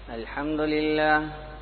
الحمد لله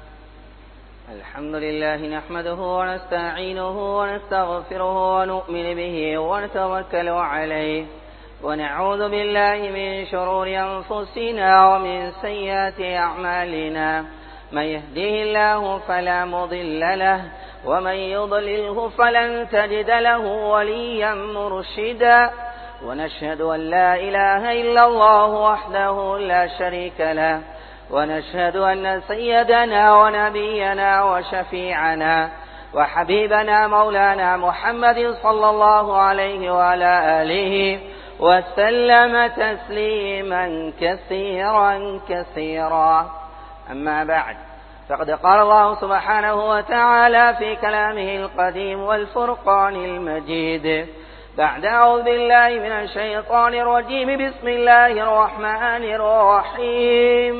الحمد لله نحمده ونستعينه ونستغفره ونؤمن به ونتوكل عليه ونعوذ بالله من شرور أنفسنا ومن سيئات أعمالنا من يهده الله فلا مضل له ومن يضلله فلن تجد له وليا مرشدا ونشهد أن لا إله إلا الله وحده لا شريك له ونشهد أن سيدنا ونبينا وشفيعنا وحبيبنا مولانا محمد صلى الله عليه وعلى آله وسلم تسليما كثيرا كثيرا أما بعد فقد قال الله سبحانه وتعالى في كلامه القديم والفرقان المجيد بعد أعوذ بالله من الشيطان الرجيم بسم الله الرحمن الرحيم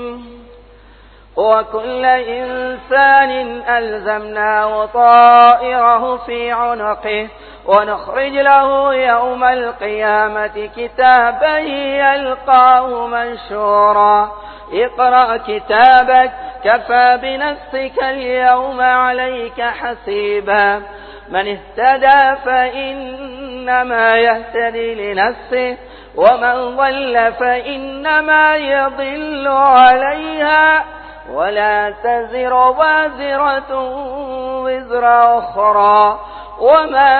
وكل إنسان ألزمناه طائره في عنقه ونخرج له يوم القيامة كتابا يلقاه منشورا اقرأ كتابك كفى بنفسك اليوم عليك حسيبا من اهتدى فإنما يهتدي لنفسه ومن ضل فإنما يضل عليها ولا تزر وازرة وزر أخرى وما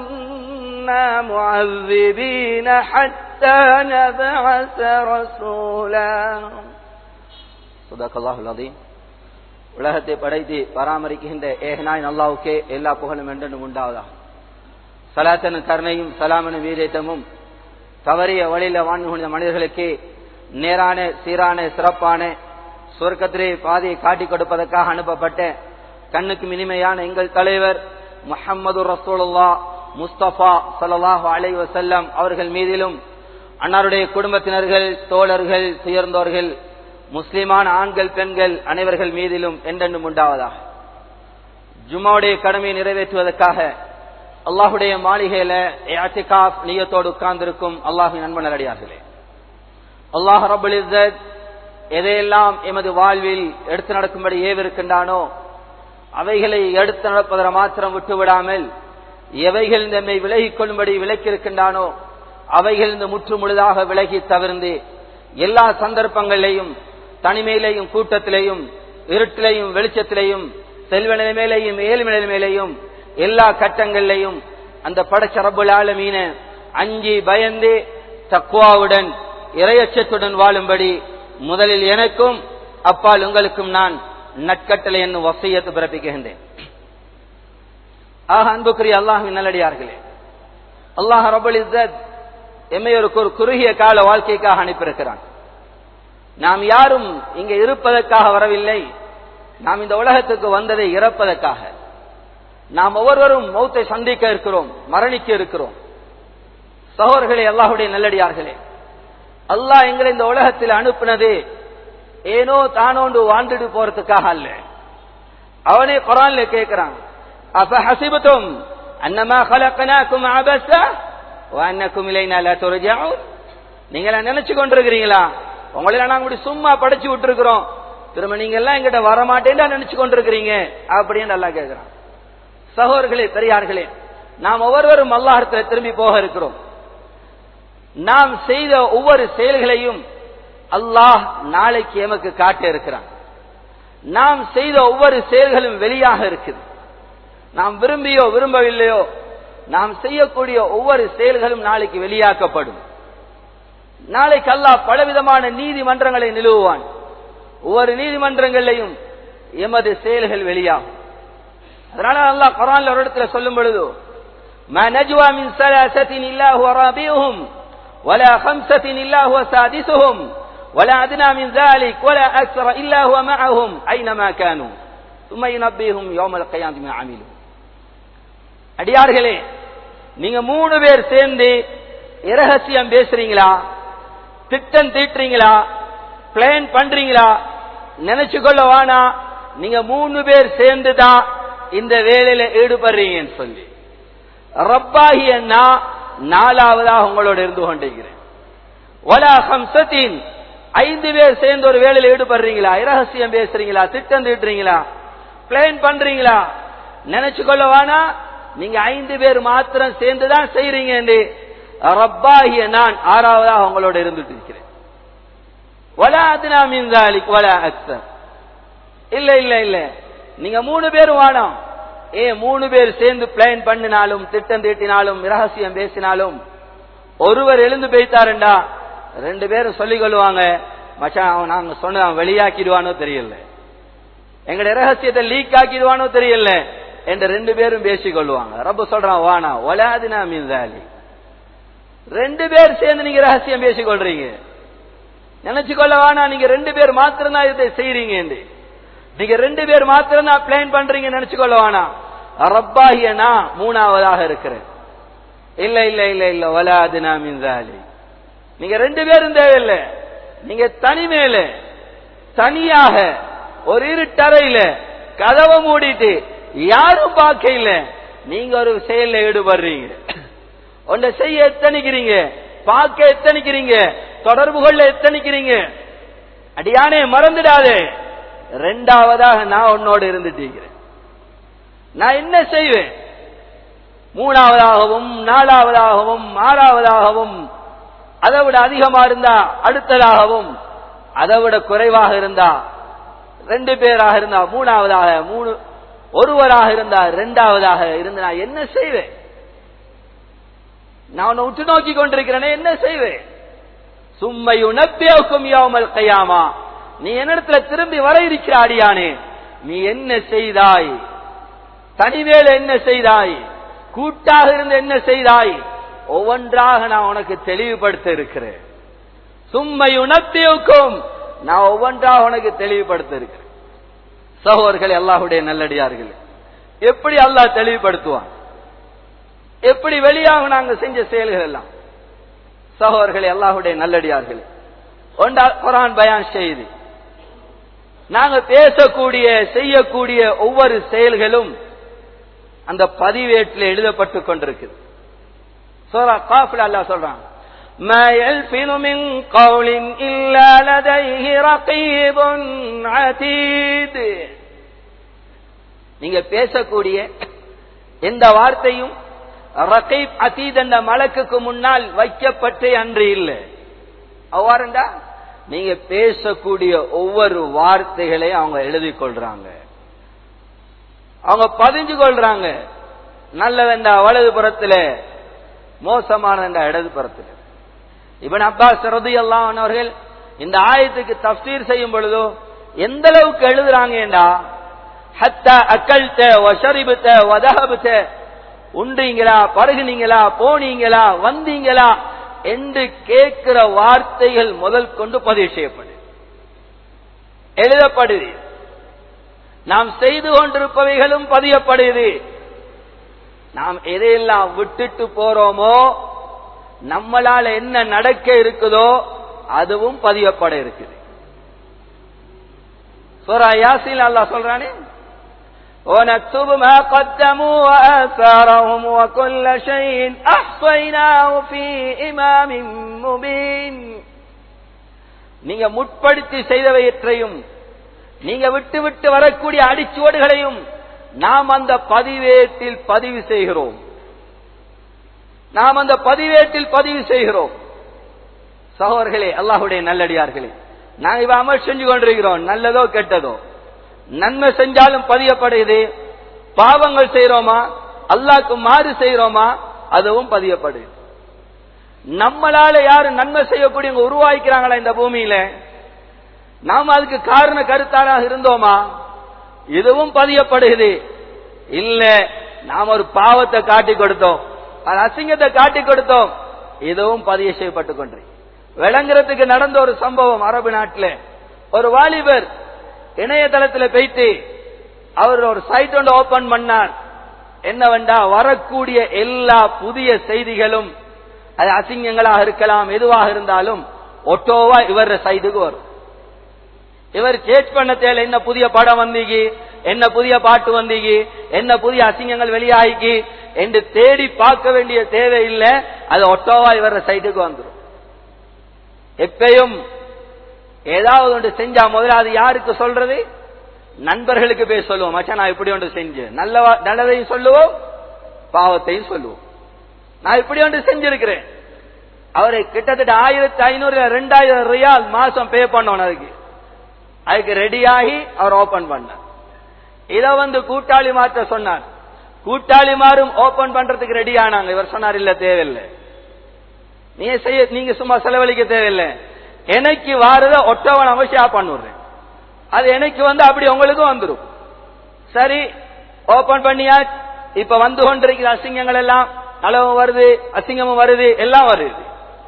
كنا معذبين حتى نبعث رسولا صدق الله العظيم உலகத்தை படைத்து பராமரிக்கின்ற ஏகனாய் நல்லாவுக்கே எல்லா புகழும் என்றும் உண்டாவதா சலாத்தனும் கருணையும் சலாமனும் வீரேத்தமும் தவறிய வழியில வாழ்ந்து கொண்ட மனிதர்களுக்கு நேரான சீரான சிறப்பான சொர்க்கத்திலே பாதையை காட்டிக் கொடுப்பதற்காக அனுப்பப்பட்ட கண்ணுக்கு இனிமையான எங்கள் தலைவர் முஹம்மது ரசூலுல்லா முஸ்தபா சல்லாஹூ அலை வசல்லம் அவர்கள் மீதிலும் அன்னாருடைய குடும்பத்தினர்கள் தோழர்கள் துயர்ந்தோர்கள் முஸ்லிமான ஆண்கள் பெண்கள் அனைவர்கள் மீதிலும் என்றென்றும் உண்டாவதாக ஜும்மாவுடைய கடமையை நிறைவேற்றுவதற்காக அல்லாஹுடைய மாளிகையில ஏத்திகாப் நீயத்தோடு உட்கார்ந்திருக்கும் அல்லாஹின் நண்பனடியார்களே அல்லாஹ் ரபுல் இசத் எதையெல்லாம் எமது வாழ்வில் எடுத்து நடக்கும்படி ஏவிருக்கின்றானோ அவைகளை எடுத்து நடப்பதை மாத்திரம் விட்டுவிடாமல் எவைகள் நம்மை விலகிக் கொள்ளும்படி விலக்கியிருக்கின்றானோ அவைகள் இந்த முற்று முழுதாக விலகி தவிர்ந்து எல்லா சந்தர்ப்பங்களிலேயும் தனிமையிலேயும் கூட்டத்திலேயும் இருட்டிலையும் வெளிச்சத்திலேயும் செல்வ நிலைமையிலையும் ஏழ்மை நிலைமையிலையும் எல்லா கட்டங்களிலையும் அந்த படைச்ச ரப்புல் ஆலமீன அஞ்சி பயந்து தக்குவாவுடன் இரையச்சத்துடன் வாழும்படி முதலில் எனக்கும் அப்பால் உங்களுக்கும் நான் நட்கட்டளை என்னும் வசையத்து பிறப்பிக்கின்றேன் ஆக அன்புக்குரிய அல்லாஹின் நல்லடியார்களே அல்லாஹ் ரபுல் இசத் எம்மை ஒரு குறுகிய கால வாழ்க்கைக்காக அனுப்பியிருக்கிறான் நாம் யாரும் இங்க இருப்பதற்காக வரவில்லை நாம் இந்த உலகத்துக்கு வந்ததை இறப்பதற்காக நாம் ஒவ்வொருவரும் மௌத்தை சந்திக்க இருக்கிறோம் மரணிக்க இருக்கிறோம் சகோதர்களே அல்லாஹுடைய நல்லடியார்களே அல்லாஹ் எங்களை இந்த உலகத்தில் அனுப்பினது ஏனோ தானோண்டு வாழ்ந்துட்டு போறதுக்காக அல்ல அவனே குரான்ல கேட்கிறான் அப்ப ஹசிபத்தும் அன்னமா கலக்கனாக்கும் அபசா வான்னக்கும் இலைனா லா துரஜாவும் நீங்களா நினைச்சு கொண்டிருக்கிறீங்களா உங்களை நாங்க சும்மா படைச்சு விட்டுருக்கிறோம் திரும்ப நீங்க எல்லாம் எங்கிட்ட வரமாட்டேன்னு நினைச்சு கொண்டிருக்கிறீங்க அப்படின்னு நல்லா கேட்கிறான் சகோதர்களே பெரியார்களே நாம் ஒவ்வொருவரும் அல்லாஹத்தில் திரும்பி போக இருக்கிறோம் நாம் செய்த ஒவ்வொரு செயல்களையும் அல்லாஹ் நாளைக்கு எமக்கு காட்ட இருக்கிறான் நாம் செய்த ஒவ்வொரு செயல்களும் வெளியாக இருக்குது நாம் விரும்பியோ விரும்பவில்லையோ நாம் செய்யக்கூடிய ஒவ்வொரு செயல்களும் நாளைக்கு வெளியாக்கப்படும் நாளைக்கு அல்லாஹ் பலவிதமான நீதிமன்றங்களை நிலுவுவான் ஒவ்வொரு நீதிமன்றங்களையும் எமது செயல்கள் வெளியாகும் அதனால அல்லாஹ் குரான்ல ஒரு இடத்துல சொல்லும் பொழுது ما نجوى من ثلاثة إلا هو رابعهم ولا خمسة إلا هو سادسهم ولا أدنى من ذلك ولا أكثر إلا هو معهم أينما كانوا ثم ينبيهم يوم القيامة ما عملوا அடியார்களே நீங்க மூணு பேர் சேர்ந்து இரகசியம் பேசுறீங்களா திட்டம் தீட்டுறீங்களா பிளான் பண்றீங்களா நினைச்சு கொள்ள வானா நீங்க மூணு பேர் சேர்ந்து தான் இந்த வேலையில ஈடுபடுறீங்கன்னு சொல்லி ரப்பாகிய நான் நாலாவதாக உங்களோட இருந்து கொண்டிருக்கிறேன் ஒலா ஹம்சத்தின் ஐந்து பேர் சேர்ந்து ஒரு வேலையில ஈடுபடுறீங்களா இரகசியம் பேசுறீங்களா திட்டம் தீட்டுறீங்களா பிளான் பண்றீங்களா நினைச்சு கொள்ள வேணா நீங்க ஐந்து பேர் மாத்திரம் சேர்ந்துதான் செய்றீங்க என்று ரப்பாகிய நான் ஆறாவதாக உங்களோட இருந்துட்டு இருக்கிறேன் வலா அதுனா மீன்தாலிக் வலா அக்சர் இல்ல இல்ல இல்ல நீங்க மூணு பேரும் வானம் ஏ மூணு பேர் சேர்ந்து பிளான் பண்ணினாலும் திட்டம் தீட்டினாலும் ரகசியம் பேசினாலும் ஒருவர் எழுந்து போய்த்தாருண்டா ரெண்டு பேரும் சொல்லிக் கொள்ளுவாங்க மச்சான் அவன் நாங்க சொன்ன அவன் வெளியாக்கிடுவானோ தெரியல எங்கட ரகசியத்தை லீக் ஆக்கிடுவானோ தெரியல என்று ரெண்டு பேரும் பேசிக் கொள்வாங்க ரப்ப சொல்றான் வானா ஒலாதினா மீன்தாலி ரெண்டு பேர் சேர்ந்து நீங்க ரகசியம் பேசிக் கொள்றீங்க நினைச்சு கொள்ள வேணா நீங்க ரெண்டு பேர் மாத்திரம் தான் இதை செய்யறீங்க என்று நீங்க ரெண்டு பேர் மாத்திரம் தான் பிளான் பண்றீங்க நினைச்சு கொள்ள வேணாம் ரப்பாகிய நான் மூணாவதாக இருக்கிறேன் இல்ல இல்ல இல்ல இல்ல வலாதுனா மின்சாலி நீங்க ரெண்டு பேரும் தேவையில்லை நீங்க தனிமேல தனியாக ஒரு இருட்டறையில கதவை மூடிட்டு யாரும் பார்க்க இல்ல நீங்க ஒரு செயல்ல ஈடுபடுறீங்க ஒன்றை செய்ய எத்தனிக்கிறீங்க பார்க்க எத்தனிக்கிறீங்க தொடர்பு கொள்ள எத்தனிக்கிறீங்க அடியானே மறந்துடாதே ரெண்டாவதாக நான் உன்னோடு இருந்துட்டு நான் என்ன செய்வேன் மூணாவதாகவும் நாலாவதாகவும் ஆறாவதாகவும் அதை விட அதிகமா இருந்தா அடுத்ததாகவும் அதை விட குறைவாக இருந்தா ரெண்டு பேராக இருந்தா மூணாவதாக மூணு ஒருவராக இருந்தா ரெண்டாவதாக இருந்து நான் என்ன செய்வேன் நான் உன்னை உற்று நோக்கி கொண்டிருக்கிறேனே என்ன செய்வேன் சும்மை உணப்பேவுக்கும் யாமல் கையாமா நீ என்னிடத்துல திரும்பி வர இருக்கிற அடியானே நீ என்ன செய்தாய் தனிவேல என்ன செய்தாய் கூட்டாக இருந்து என்ன செய்தாய் ஒவ்வொன்றாக நான் உனக்கு தெளிவுபடுத்த இருக்கிறேன் சும்மை உணர்த்தியுக்கும் நான் ஒவ்வொன்றாக உனக்கு தெளிவுபடுத்த இருக்கிறேன் சகோதரர்கள் அல்லாஹுடைய நல்லடியார்கள் எப்படி அல்லாஹ் தெளிவுபடுத்துவான் எப்படி வெளியாக நாங்க செஞ்ச செயல்கள் எல்லாம் சகோதரர்களே அல்லாஹுடைய நல்லடியார்கள் ஒன்றா குரான் பயான் செய்து நாங்க பேசக்கூடிய செய்யக்கூடிய ஒவ்வொரு செயல்களும் அந்த பதிவேட்டில் எழுதப்பட்டு கொண்டிருக்குது சோரா காஃபில் அல்லாஹ் சொல்றான் ما يلفظ من قول إلا لديه رقيب عتيد நீங்க பேசக்கூடிய எந்த வார்த்தையும் ரகீப் அதீத் என்ற மலக்குக்கு முன்னால் வைக்கப்பட்டு அன்று இல்லை அவ்வாறுண்டா நீங்க பேசக்கூடிய ஒவ்வொரு வார்த்தைகளையும் அவங்க எழுதி கொள்றாங்க அவங்க பதிஞ்சு கொள்றாங்க நல்லதெண்டா வலது புறத்துல மோசமானதெண்டா இடது புறத்துல இவன் அப்பாஸ் ரதி அல்லாஹ் அவர்கள் இந்த ஆயத்துக்கு தப்சீர் செய்யும் பொழுதோ எந்த அளவுக்கு எழுதுறாங்கடா ஹத்த அக்கல்த வஷரிபுத்த வதஹபுத்த உண்டீங்களா பருகுனீங்களா போனீங்களா வந்தீங்களா என்று கேட்கிற வார்த்தைகள் முதல் கொண்டு பதிவு செய்யப்படுது எழுதப்படுது நாம் செய்து கொண்டிருப்பவைகளும் பதியப்படுது நாம் எதையெல்லாம் விட்டுட்டு போறோமோ நம்மளால என்ன நடக்க இருக்குதோ அதுவும் பதியப்பட இருக்குது சூரா யாசின் அல்லாஹ் சொல்றானே ونكتب ما قدموا وآثارهم وكل شيء أحصيناه في إمام مبين நீங்க முற்படுத்தி செய்தவையற்றையும் நீங்க விட்டு விட்டு வரக்கூடிய அடிச்சுவடுகளையும் நாம் அந்த பதிவேட்டில் பதிவு செய்கிறோம் நாம் அந்த பதிவேட்டில் பதிவு செய்கிறோம் சகோதரர்களே அல்லாஹுடைய நல்லடியார்களே நாங்க இப்ப அமல் செஞ்சு கொண்டிருக்கிறோம் நல்லதோ கெட்டதோ நன்மை செஞ்சாலும் பதியப்படுது பாவங்கள் செய்யறோமா அல்லாக்கு மாறு செய்யறோமா அதுவும் பதியப்படுது நம்மளால யாரு நன்மை செய்யக்கூடியவங்க உருவாக்கிறாங்களா இந்த பூமியில நாம் அதுக்கு காரண கருத்தாராக இருந்தோமா இதுவும் பதியப்படுகிறது இல்ல நாம் ஒரு பாவத்தை காட்டி கொடுத்தோம் அது அசிங்கத்தை காட்டி கொடுத்தோம் இதுவும் பதிய செய்யப்பட்டு கொண்டு விளங்குறதுக்கு நடந்த ஒரு சம்பவம் அரபு நாட்டில் ஒரு வாலிபர் இணையதளத்தில் போயிட்டு அவர் ஒரு சைட் ஒன்று ஓபன் பண்ணார் என்னவென்றா வரக்கூடிய எல்லா புதிய செய்திகளும் அது அசிங்கங்களாக இருக்கலாம் எதுவாக இருந்தாலும் ஒட்டோவா இவர் சைட்டுக்கு வரும் இவர் சேஞ்ச் பண்ண தேவை என்ன புதிய படம் வந்தீங்க என்ன புதிய பாட்டு வந்தீங்க என்ன புதிய அசிங்கங்கள் வெளியாகி என்று தேடி பார்க்க வேண்டிய தேவை இல்லை அது ஒட்டோவா இவர சைட்டுக்கு வந்துடும் எப்பயும் ஏதாவது ஒன்று செஞ்சா முதல்ல அது யாருக்கு சொல்றது நண்பர்களுக்கு போய் சொல்லுவோம் மச்சான் நான் இப்படி ஒன்று செஞ்சேன் நல்ல நல்லதையும் சொல்லுவோம் பாவத்தையும் சொல்லுவோம் நான் இப்படி ஒன்று செஞ்சிருக்கிறேன் அவரை கிட்டத்தட்ட ஆயிரத்தி ஐநூறு ரெண்டாயிரம் ரியால் மாசம் பே பண்ணணும் அதுக்கு அதுக்கு ரெடியாகி அவர் ஓபன் பண்ணார் இத வந்து கூட்டாளி மாற்ற சொன்னார் கூட்டாளி மாறும் ஓபன் பண்றதுக்கு ரெடி ஆனாங்க இவர் சொன்னார் இல்ல தேவையில்லை நீங்க செய்ய நீங்க சும்மா செலவழிக்க தேவையில்லை எனக்கு வாரத ஒட்டவன் அவசியம் பண்ணுறேன் அது எனக்கு வந்து அப்படி உங்களுக்கும் வந்துடும் சரி ஓபன் பண்ணியா இப்ப வந்து கொண்டிருக்கிற அசிங்கங்கள் எல்லாம் நலவும் வருது அசிங்கமும் வருது எல்லாம் வருது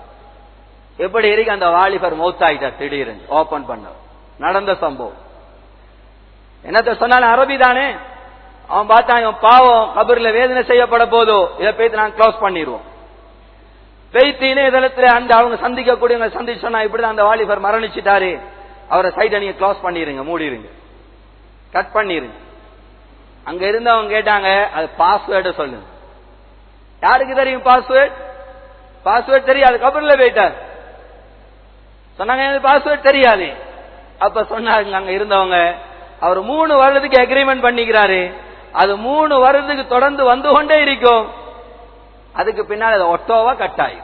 எப்படி இருக்கு அந்த வாலிபர் மௌத்தாயிட்டார் திடீர்னு ஓபன் பண்ண நடந்த சம்பவம் என்னத்த சொன்னாலும் அரபி தானே அவன் பார்த்தான் இவன் பாவம் கபர்ல வேதனை செய்யப்பட போதோ இதை போய் நான் க்ளோஸ் பண்ணிடுவோம் பெய்த்து இணையதளத்துல அந்த அவங்க சந்திக்கக்கூடியவங்க சந்திச்சு சொன்னா இப்படிதான் அந்த வாலிபர் மரணிச்சிட்டாரு அவரை சைட்டை நீங்க க்ளோஸ் பண்ணிருங்க மூடிருங்க கட் பண்ணிருங்க அங்க இருந்தவங்க கேட்டாங்க அது பாஸ்வேர்டு சொல்லுங்க யாருக்கு தெரியும் பாஸ்வேர்ட் பாஸ்வேர்ட் தெரியாது கபர்ல போயிட்டார் சொன்னாங்க எனக்கு பாஸ்வேர்ட் தெரியாது அப்ப சொன்னாங்க அங்க இருந்தவங்க அவர் மூணு வருடத்துக்கு அக்ரிமெண்ட் பண்ணிக்கிறாரு அது மூணு வருடத்துக்கு தொடர்ந்து வந்து கொண்டே இருக்கும் அதுக்கு பின்னால் அது ஒட்டோவா கட்டாயும்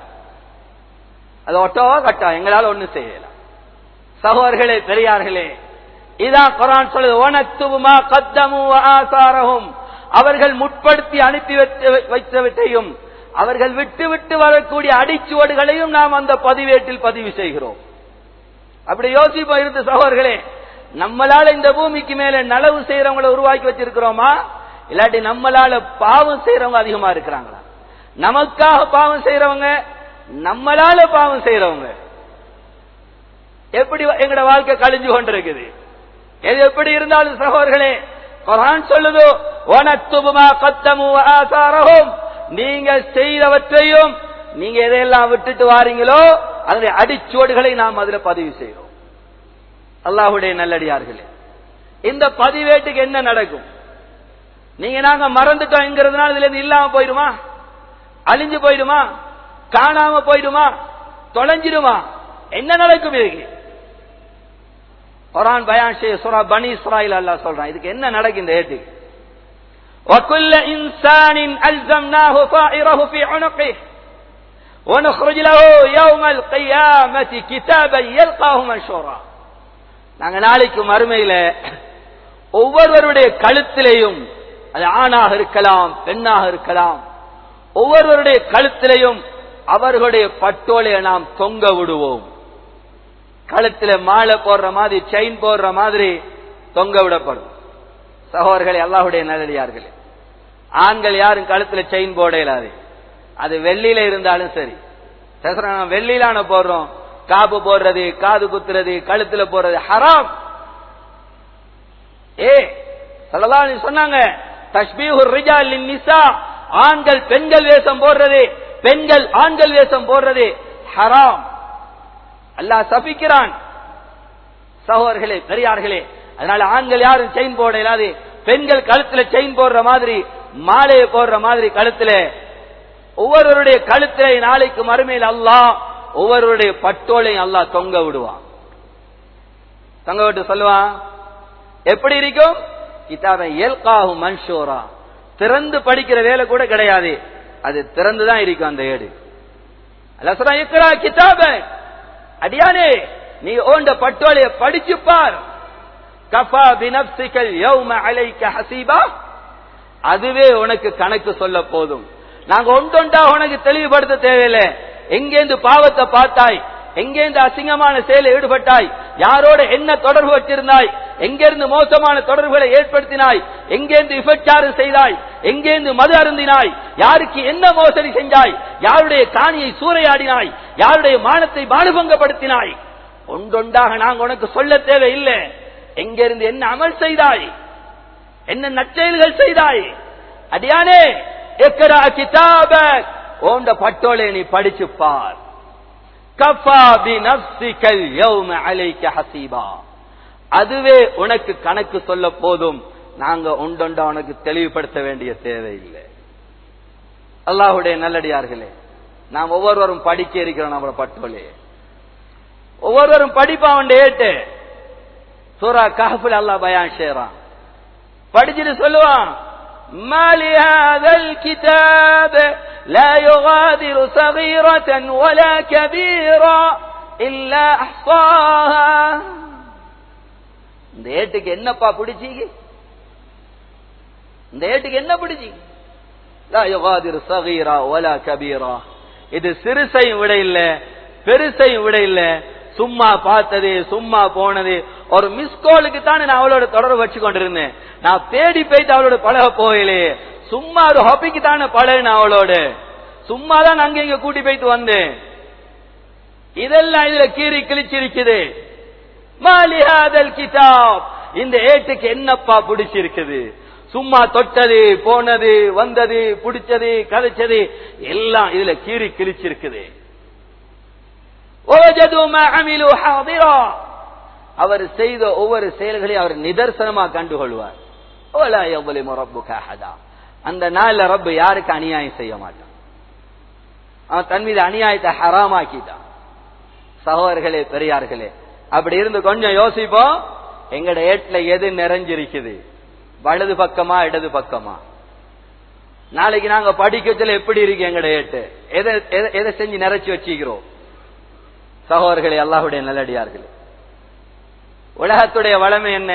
அது ஒட்டோவா கட்டாயம் எங்களால் ஒண்ணு செய்யலாம் சகோதர்களே பெரியார்களே இதான் குரான் சொல்லுது ஒனத்துவமா கத்தமு ஆசாரகும் அவர்கள் முற்படுத்தி அனுப்பி வைத்தவற்றையும் அவர்கள் விட்டு விட்டு வரக்கூடிய அடிச்சுவடுகளையும் நாம் அந்த பதிவேட்டில் பதிவு செய்கிறோம் அப்படி யோசிப்போம் இருந்த சகோதர்களே நம்மளால இந்த பூமிக்கு மேல நலவு செய்யறவங்களை உருவாக்கி வச்சிருக்கிறோமா இல்லாட்டி நம்மளால பாவம் செய்யறவங்க அதிகமா இருக்கிறாங்களா நமக்காக பாவம் செய்யறவங்க நம்மளால பாவம் செய்யறவங்க எப்படி எங்கட வாழ்க்கை கழிஞ்சு கொண்டிருக்குது எது எப்படி இருந்தாலும் சகோதர்களே குரான் சொல்லுதோ ஒனத்துபுமா கத்தமு ஆசாரகும் நீங்க செய்தவற்றையும் நீங்க எதையெல்லாம் விட்டுட்டு வாரீங்களோ அதனுடைய அடிச்சுவடுகளை நாம் அதுல பதிவு செய்கிறோம் அல்லாஹுடைய நல்லடியார்களே இந்த பதிவேட்டுக்கு என்ன நடக்கும் நீங்க நாங்க மறந்துட்டோம்ங்கிறதுனால இதுல இருந்து இல்லாம போயிடுமா அழிஞ்சு போயிடுமா காணாம போயிடுமா தொலைஞ்சிடுமா என்ன நடக்கும் இதுக்கு குரான் பயான் செய்ய சுரா பனி இஸ்ராயில் அல்லா சொல்றான் இதுக்கு என்ன நடக்கும் இந்த ஏட்டுக்கு وكل إنسان ألزمناه طائره في عنقه ونخرج له يوم القيامة كتابا يلقاه منشورا நாங்க நாளைக்கு மறுமையில ஒவ்வொருவருடைய கழுத்திலையும் அது ஆணாக இருக்கலாம் பெண்ணாக இருக்கலாம் ஒவ்வொருவருடைய கழுத்திலையும் அவர்களுடைய பட்டோலையை நாம் தொங்க விடுவோம் கழுத்துல மாலை போடுற மாதிரி செயின் போடுற மாதிரி தொங்க விடப்படும் சகோதரர்களே அல்லாஹுடைய நல்லடியார்களே ஆண்கள் யாரும் கழுத்துல செயின் போட இயலாது அது வெள்ளியில இருந்தாலும் சரி வெள்ளியிலான போடுறோம் காப்பு போடுறது காது குத்துறது கழுத்துல போடுறது ஹராம் ஏ சொல்லலாம் சொன்னாங்க தஷ்பீஹுர் ரிஜால் நிசா ஆண்கள் பெண்கள் வேஷம் போடுறது பெண்கள் ஆண்கள் வேஷம் போடுறது ஹராம் அல்லாஹ் சபிக்கிறான் சகோதரர்களே பெரியார்களே அதனால ஆண்கள் யாரும் செயின் போட இயலாது பெண்கள் கழுத்துல செயின் போடுற மாதிரி மாலையை போடுற மாதிரி கழுத்துல ஒவ்வொருவருடைய கழுத்துல நாளைக்கு மறுமையில் அல்லாஹ் ஒவ்வொருவருடைய பட்டோலையும் அல்லாஹ் தொங்க விடுவான் தொங்க விட்டு சொல்லுவான் எப்படி இருக்கும் கிதாபை எல்காகும் மன்ஷோரா திறந்து படிக்கிற வேலை கூட கிடையாது அது திறந்துதான் இருக்கும் அந்த ஏடு அல்ல சொல்றான் இருக்கிறா கிதாப அடியானே நீ ஓண்ட பட்டோலைய படிச்சு பார் கஃபா பினப்சிக்கல் யௌம அலைக்க ஹசீபா அதுவே உனக்கு கணக்கு சொல்ல போதும் நாங்க ஒன்றொண்டா உனக்கு தெளிவுபடுத்த தேவையில்லை எங்கேந்து பாவத்தை பார்த்தாய் எங்கேந்து அசிங்கமான செயலில் ஈடுபட்டாய் யாரோட என்ன தொடர்பு வச்சிருந்தாய் எங்கிருந்து மோசமான தொடர்புகளை ஏற்படுத்தினாய் எங்கேந்து விபச்சாரம் செய்தாய் எங்கேந்து மது அருந்தினாய் யாருக்கு என்ன மோசடி செஞ்சாய் யாருடைய காணியை சூறையாடினாய் யாருடைய மானத்தை பானுபங்கப்படுத்தினாய் ஒன்றொண்டாக நாங்க உனக்கு சொல்ல தேவையில்லை எங்கிருந்து என்ன அமல் செய்தாய் என்ன நற்செயல்கள் செய்தாய் அடியானே எக்கடா கிதாப ஓண்ட பட்டோலை நீ படிச்சு பார் கஃபா பி நப்சிகல் யௌம அலைக்க ஹசீபா அதுவே உனக்கு கணக்கு சொல்ல போதும் நாங்க ஒன்றொண்டா உனக்கு தெளிவுபடுத்த வேண்டிய தேவையில்லை அல்லாஹுடைய நல்லடியார்களே நாம் ஒவ்வொருவரும் படிக்க இருக்கிறோம் நம்மளோட பட்டோலே ஒவ்வொருவரும் படிப்பான் ஏட்டு சூரா கஹஃபுல் அல்லாஹ் பயான் செய்றான் படிச்சுட்டு சொல்லுவான் ما لهذا الكتاب لا يغادر صغيرة ولا كبيرة إلا أحصاها இந்த ஏட்டுக்கு என்னப்பா பிடிச்சீங்க இந்த ஏட்டுக்கு என்ன பிடிச்சீங்க லா யுகாதிரு சகீரா வலா கபீரா இது சிறுசையும் விட இல்ல பெருசையும் விட இல்ல சும்மா பார்த்தது சும்மா போனது ஒரு மிஸ் காலுக்கு தானே நான் அவளோட தொடர்பு வச்சு கொண்டிருந்தேன் நான் தேடி போயிட்டு அவளோட பழக போகலே சும்மா ஒரு ஹாபிக்கு தானே பழகின அவளோட சும்மா தான் அங்க இங்க கூட்டி போயிட்டு வந்தேன் இதெல்லாம் இதுல கீறி கிழிச்சிருக்குது மாலிஹாதல் கிதாப் இந்த ஏட்டுக்கு என்னப்பா பிடிச்சிருக்குது சும்மா தொட்டது போனது வந்தது பிடிச்சது கதைச்சது எல்லாம் இதுல கீறி கிழிச்சிருக்குது وَوَجَدُوا مَا عَمِلُوا حَاضِرًا அவர் செய்த ஒவ்வொரு செயல்களையும் அவர் நிதர்சனமா கண்டுகொள்வார் وَلَا يَظْلِمُ رَبُّكَ أَحَدًا அந்த நாள்ல ரப்பு யாருக்கு அநியாயம் செய்ய மாட்டான் அவன் தன் மீது அநியாயத்தை ஹராமாக்கிட்டான் சகோதரர்களே பெரியார்களே அப்படி இருந்து கொஞ்சம் யோசிப்போம் எங்கட ஏட்ல எது நிறைஞ்சிருக்குது வலது பக்கமா இடது பக்கமா நாளைக்கு நாங்க படிக்கத்துல எப்படி இருக்கு எங்கட ஏட்டு எதை எதை- எதை செஞ்சு நிறைச்சு வச்சுக்கிறோம் சகோதரர்களே அல்லாஹுடைய நல்லடியார்களே உலகத்துடைய வளமை என்ன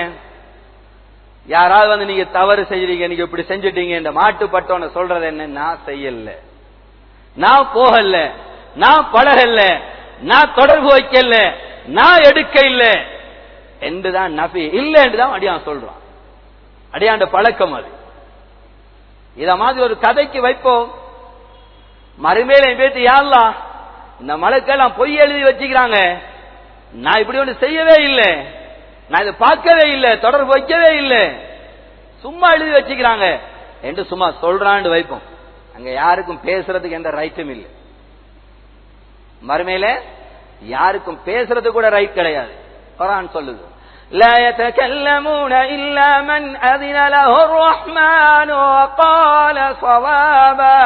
யாராவது வந்து நீங்க தவறு செய்யறீங்க நீங்க இப்படி செஞ்சுட்டீங்க இந்த மாட்டுப்பட்டவன சொல்றது என்ன நான் செய்யல நான் போகல நான் பழகல நான் தொடர்பு வைக்கல நான் எடுக்க இல்ல என்றுதான் நபி இல்ல என்றுதான் அடியான் சொல்றான் அடியாண்ட பழக்கம் அது இத மாதிரி ஒரு கதைக்கு வைப்போம் மறுமையில பேத்து யாழ்லா இந்த மலைக்கெல்லாம் பொய் எழுதி வச்சுக்கிறாங்க நான் இப்படி ஒன்று செய்யவே இல்லை நான் இதை பார்க்கவே இல்லை தொடர்பு வைக்கவே இல்லை சும்மா எழுதி வச்சுக்கிறாங்க என்று சும்மா சொல்றான்னு வைப்போம் அங்க யாருக்கும் பேசுறதுக்கு எந்த ரைட்டும் இல்லை மறுமையில யாருக்கும் பேசுறது கூட ரைட் கிடையாது குரான் சொல்லுது لا يتكلمون إلا من أذن له الرحمن وقال صوابا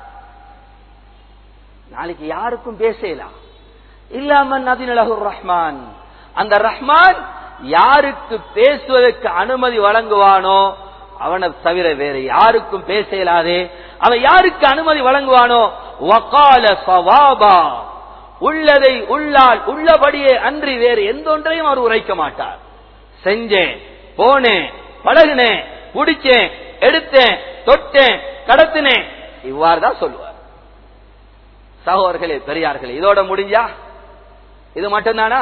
நாளைக்கு யாருக்கும் பேசலாம் இல்லாமன் அதினலகு ரஹ்மான் அந்த ரஹ்மான் யாருக்கு பேசுவதற்கு அனுமதி வழங்குவானோ அவனை தவிர வேற யாருக்கும் பேச இயலாதே அவன் யாருக்கு அனுமதி வழங்குவானோ வகால சவாபா உள்ளதை உள்ளால் உள்ளபடியே அன்றி வேறு எந்த ஒன்றையும் அவர் உரைக்க மாட்டார் செஞ்சேன் போனேன் பழகுனேன் பிடிச்சேன் எடுத்தேன் தொட்டேன் கடத்தினேன் இவ்வாறு தான் சொல்லுவார் சகோதரர்களே பெரியார்களே இதோட முடிஞ்சா இது மட்டும்தானா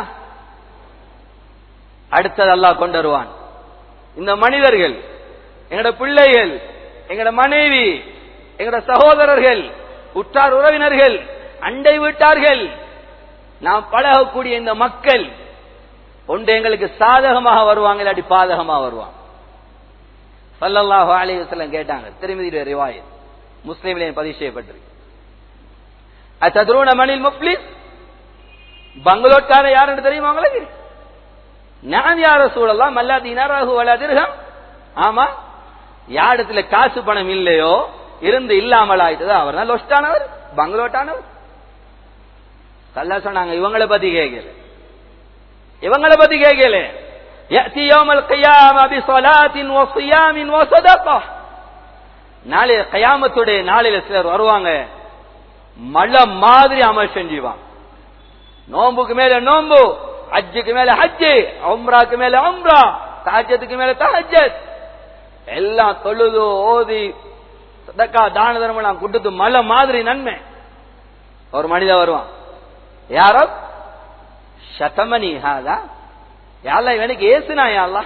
அடுத்தது அல்லாஹ் கொண்டு வருவான் இந்த மனிதர்கள் எங்கட பிள்ளைகள் எங்கட மனைவி எங்கட சகோதரர்கள் உற்றார் உறவினர்கள் அண்டை வீட்டார்கள் நாம் பழகக்கூடிய இந்த மக்கள் ஒன்று எங்களுக்கு சாதகமாக வருவாங்க இல்லாட்டி பாதகமாக வருவாங்க சல்லல்லாஹு அலைஹி வஸல்லம் கேட்டாங்க திருமதி ரிவாயத் முஸ்லீம்லையும் பதிவு செய்யப்பட்டிருக்கு அத்தத்ரூன மணில் முப்ளிஸ் பங்களோட்கார யாருன்னு தெரியுமா உங்களுக்கு நான் யார சூழலாம் மல்லா தீனாராகு வலா திருகம் ஆமா யாரிடத்துல காசு பணம் இல்லையோ இருந்து இல்லாமல் ஆயிட்டதோ அவர் தான் லொஸ்டானவர் பங்களோட்டானவர் கல்லா சொன்னாங்க இவங்களை பத்தி கேட்கல இவங்களை பத்தி கேட்கல يأتي يوم القيامة بصلاة وصيام وصدقة நாளை கயாமத்துடைய நாளையில சிலர் வருவாங்க மழை மாதிரி அமல் செஞ்சுவான் நோம்புக்கு மேல நோம்பு ஹஜ்ஜுக்கு மேல ஹஜ்ஜு உம்ராக்கு மேல உம்ரா தஹஜத்துக்கு மேல தஹஜத் எல்லாம் தொழுது ஓதி சதக்கா தான தர்மம் கொடுத்து மலை மாதிரி நன்மை ஒரு மனிதன் வருவான் யாரோ சதமணி ஹாதா யாழ்லா இவனுக்கு ஏசுனா யாழ்லா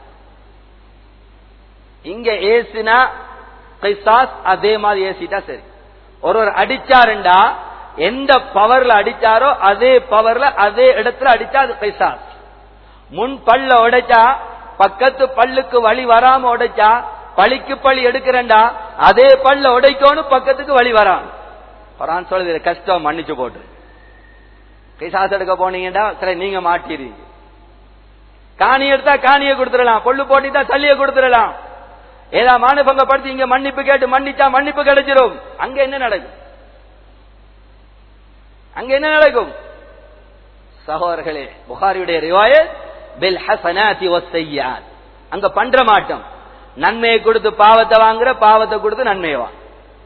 இங்க ஏசுனா கைசாஸ் அதே மாதிரி ஏசிட்டா சரி ஒருவர் அடிச்சாருண்டா எந்த பவர்ல அடிச்சாரோ அதே பவர்ல அதே இடத்துல அடிச்சா அது கைசாஸ் முன் பல்ல உடைச்சா பக்கத்து பல்லுக்கு வழி வராம உடைச்சா பழிக்கு பழி எடுக்கிறண்டா அதே பல்ல உடைக்கணும் பக்கத்துக்கு வழி வராம வரான்னு சொல்லுது கஷ்டம் மன்னிச்சு போட்டு கைசாஸ் எடுக்க போனீங்கடா சரி நீங்க மாட்டிடுவீங்க காணி எடுத்தா காணியை கொடுத்துடலாம் பொல்லு போட்டிட்டா சல்லியை கொடுத்துடலாம் ஏதா மானபங்கப்படுத்தி இங்க மன்னிப்பு கேட்டு மன்னிச்சா மன்னிப்பு கிடைச்சிரும் அங்க என்ன நடக்கும் அங்க என்ன நடக்கும் சகோதரர்களே புகாரியுடைய ரிவாயத் பில் ஹசனாதி வஸ்ஸய்யாத் அங்க பண்ற மாட்டோம் நன்மையை கொடுத்து பாவத்தை வாங்குற பாவத்தை கொடுத்து நன்மையை வாங்க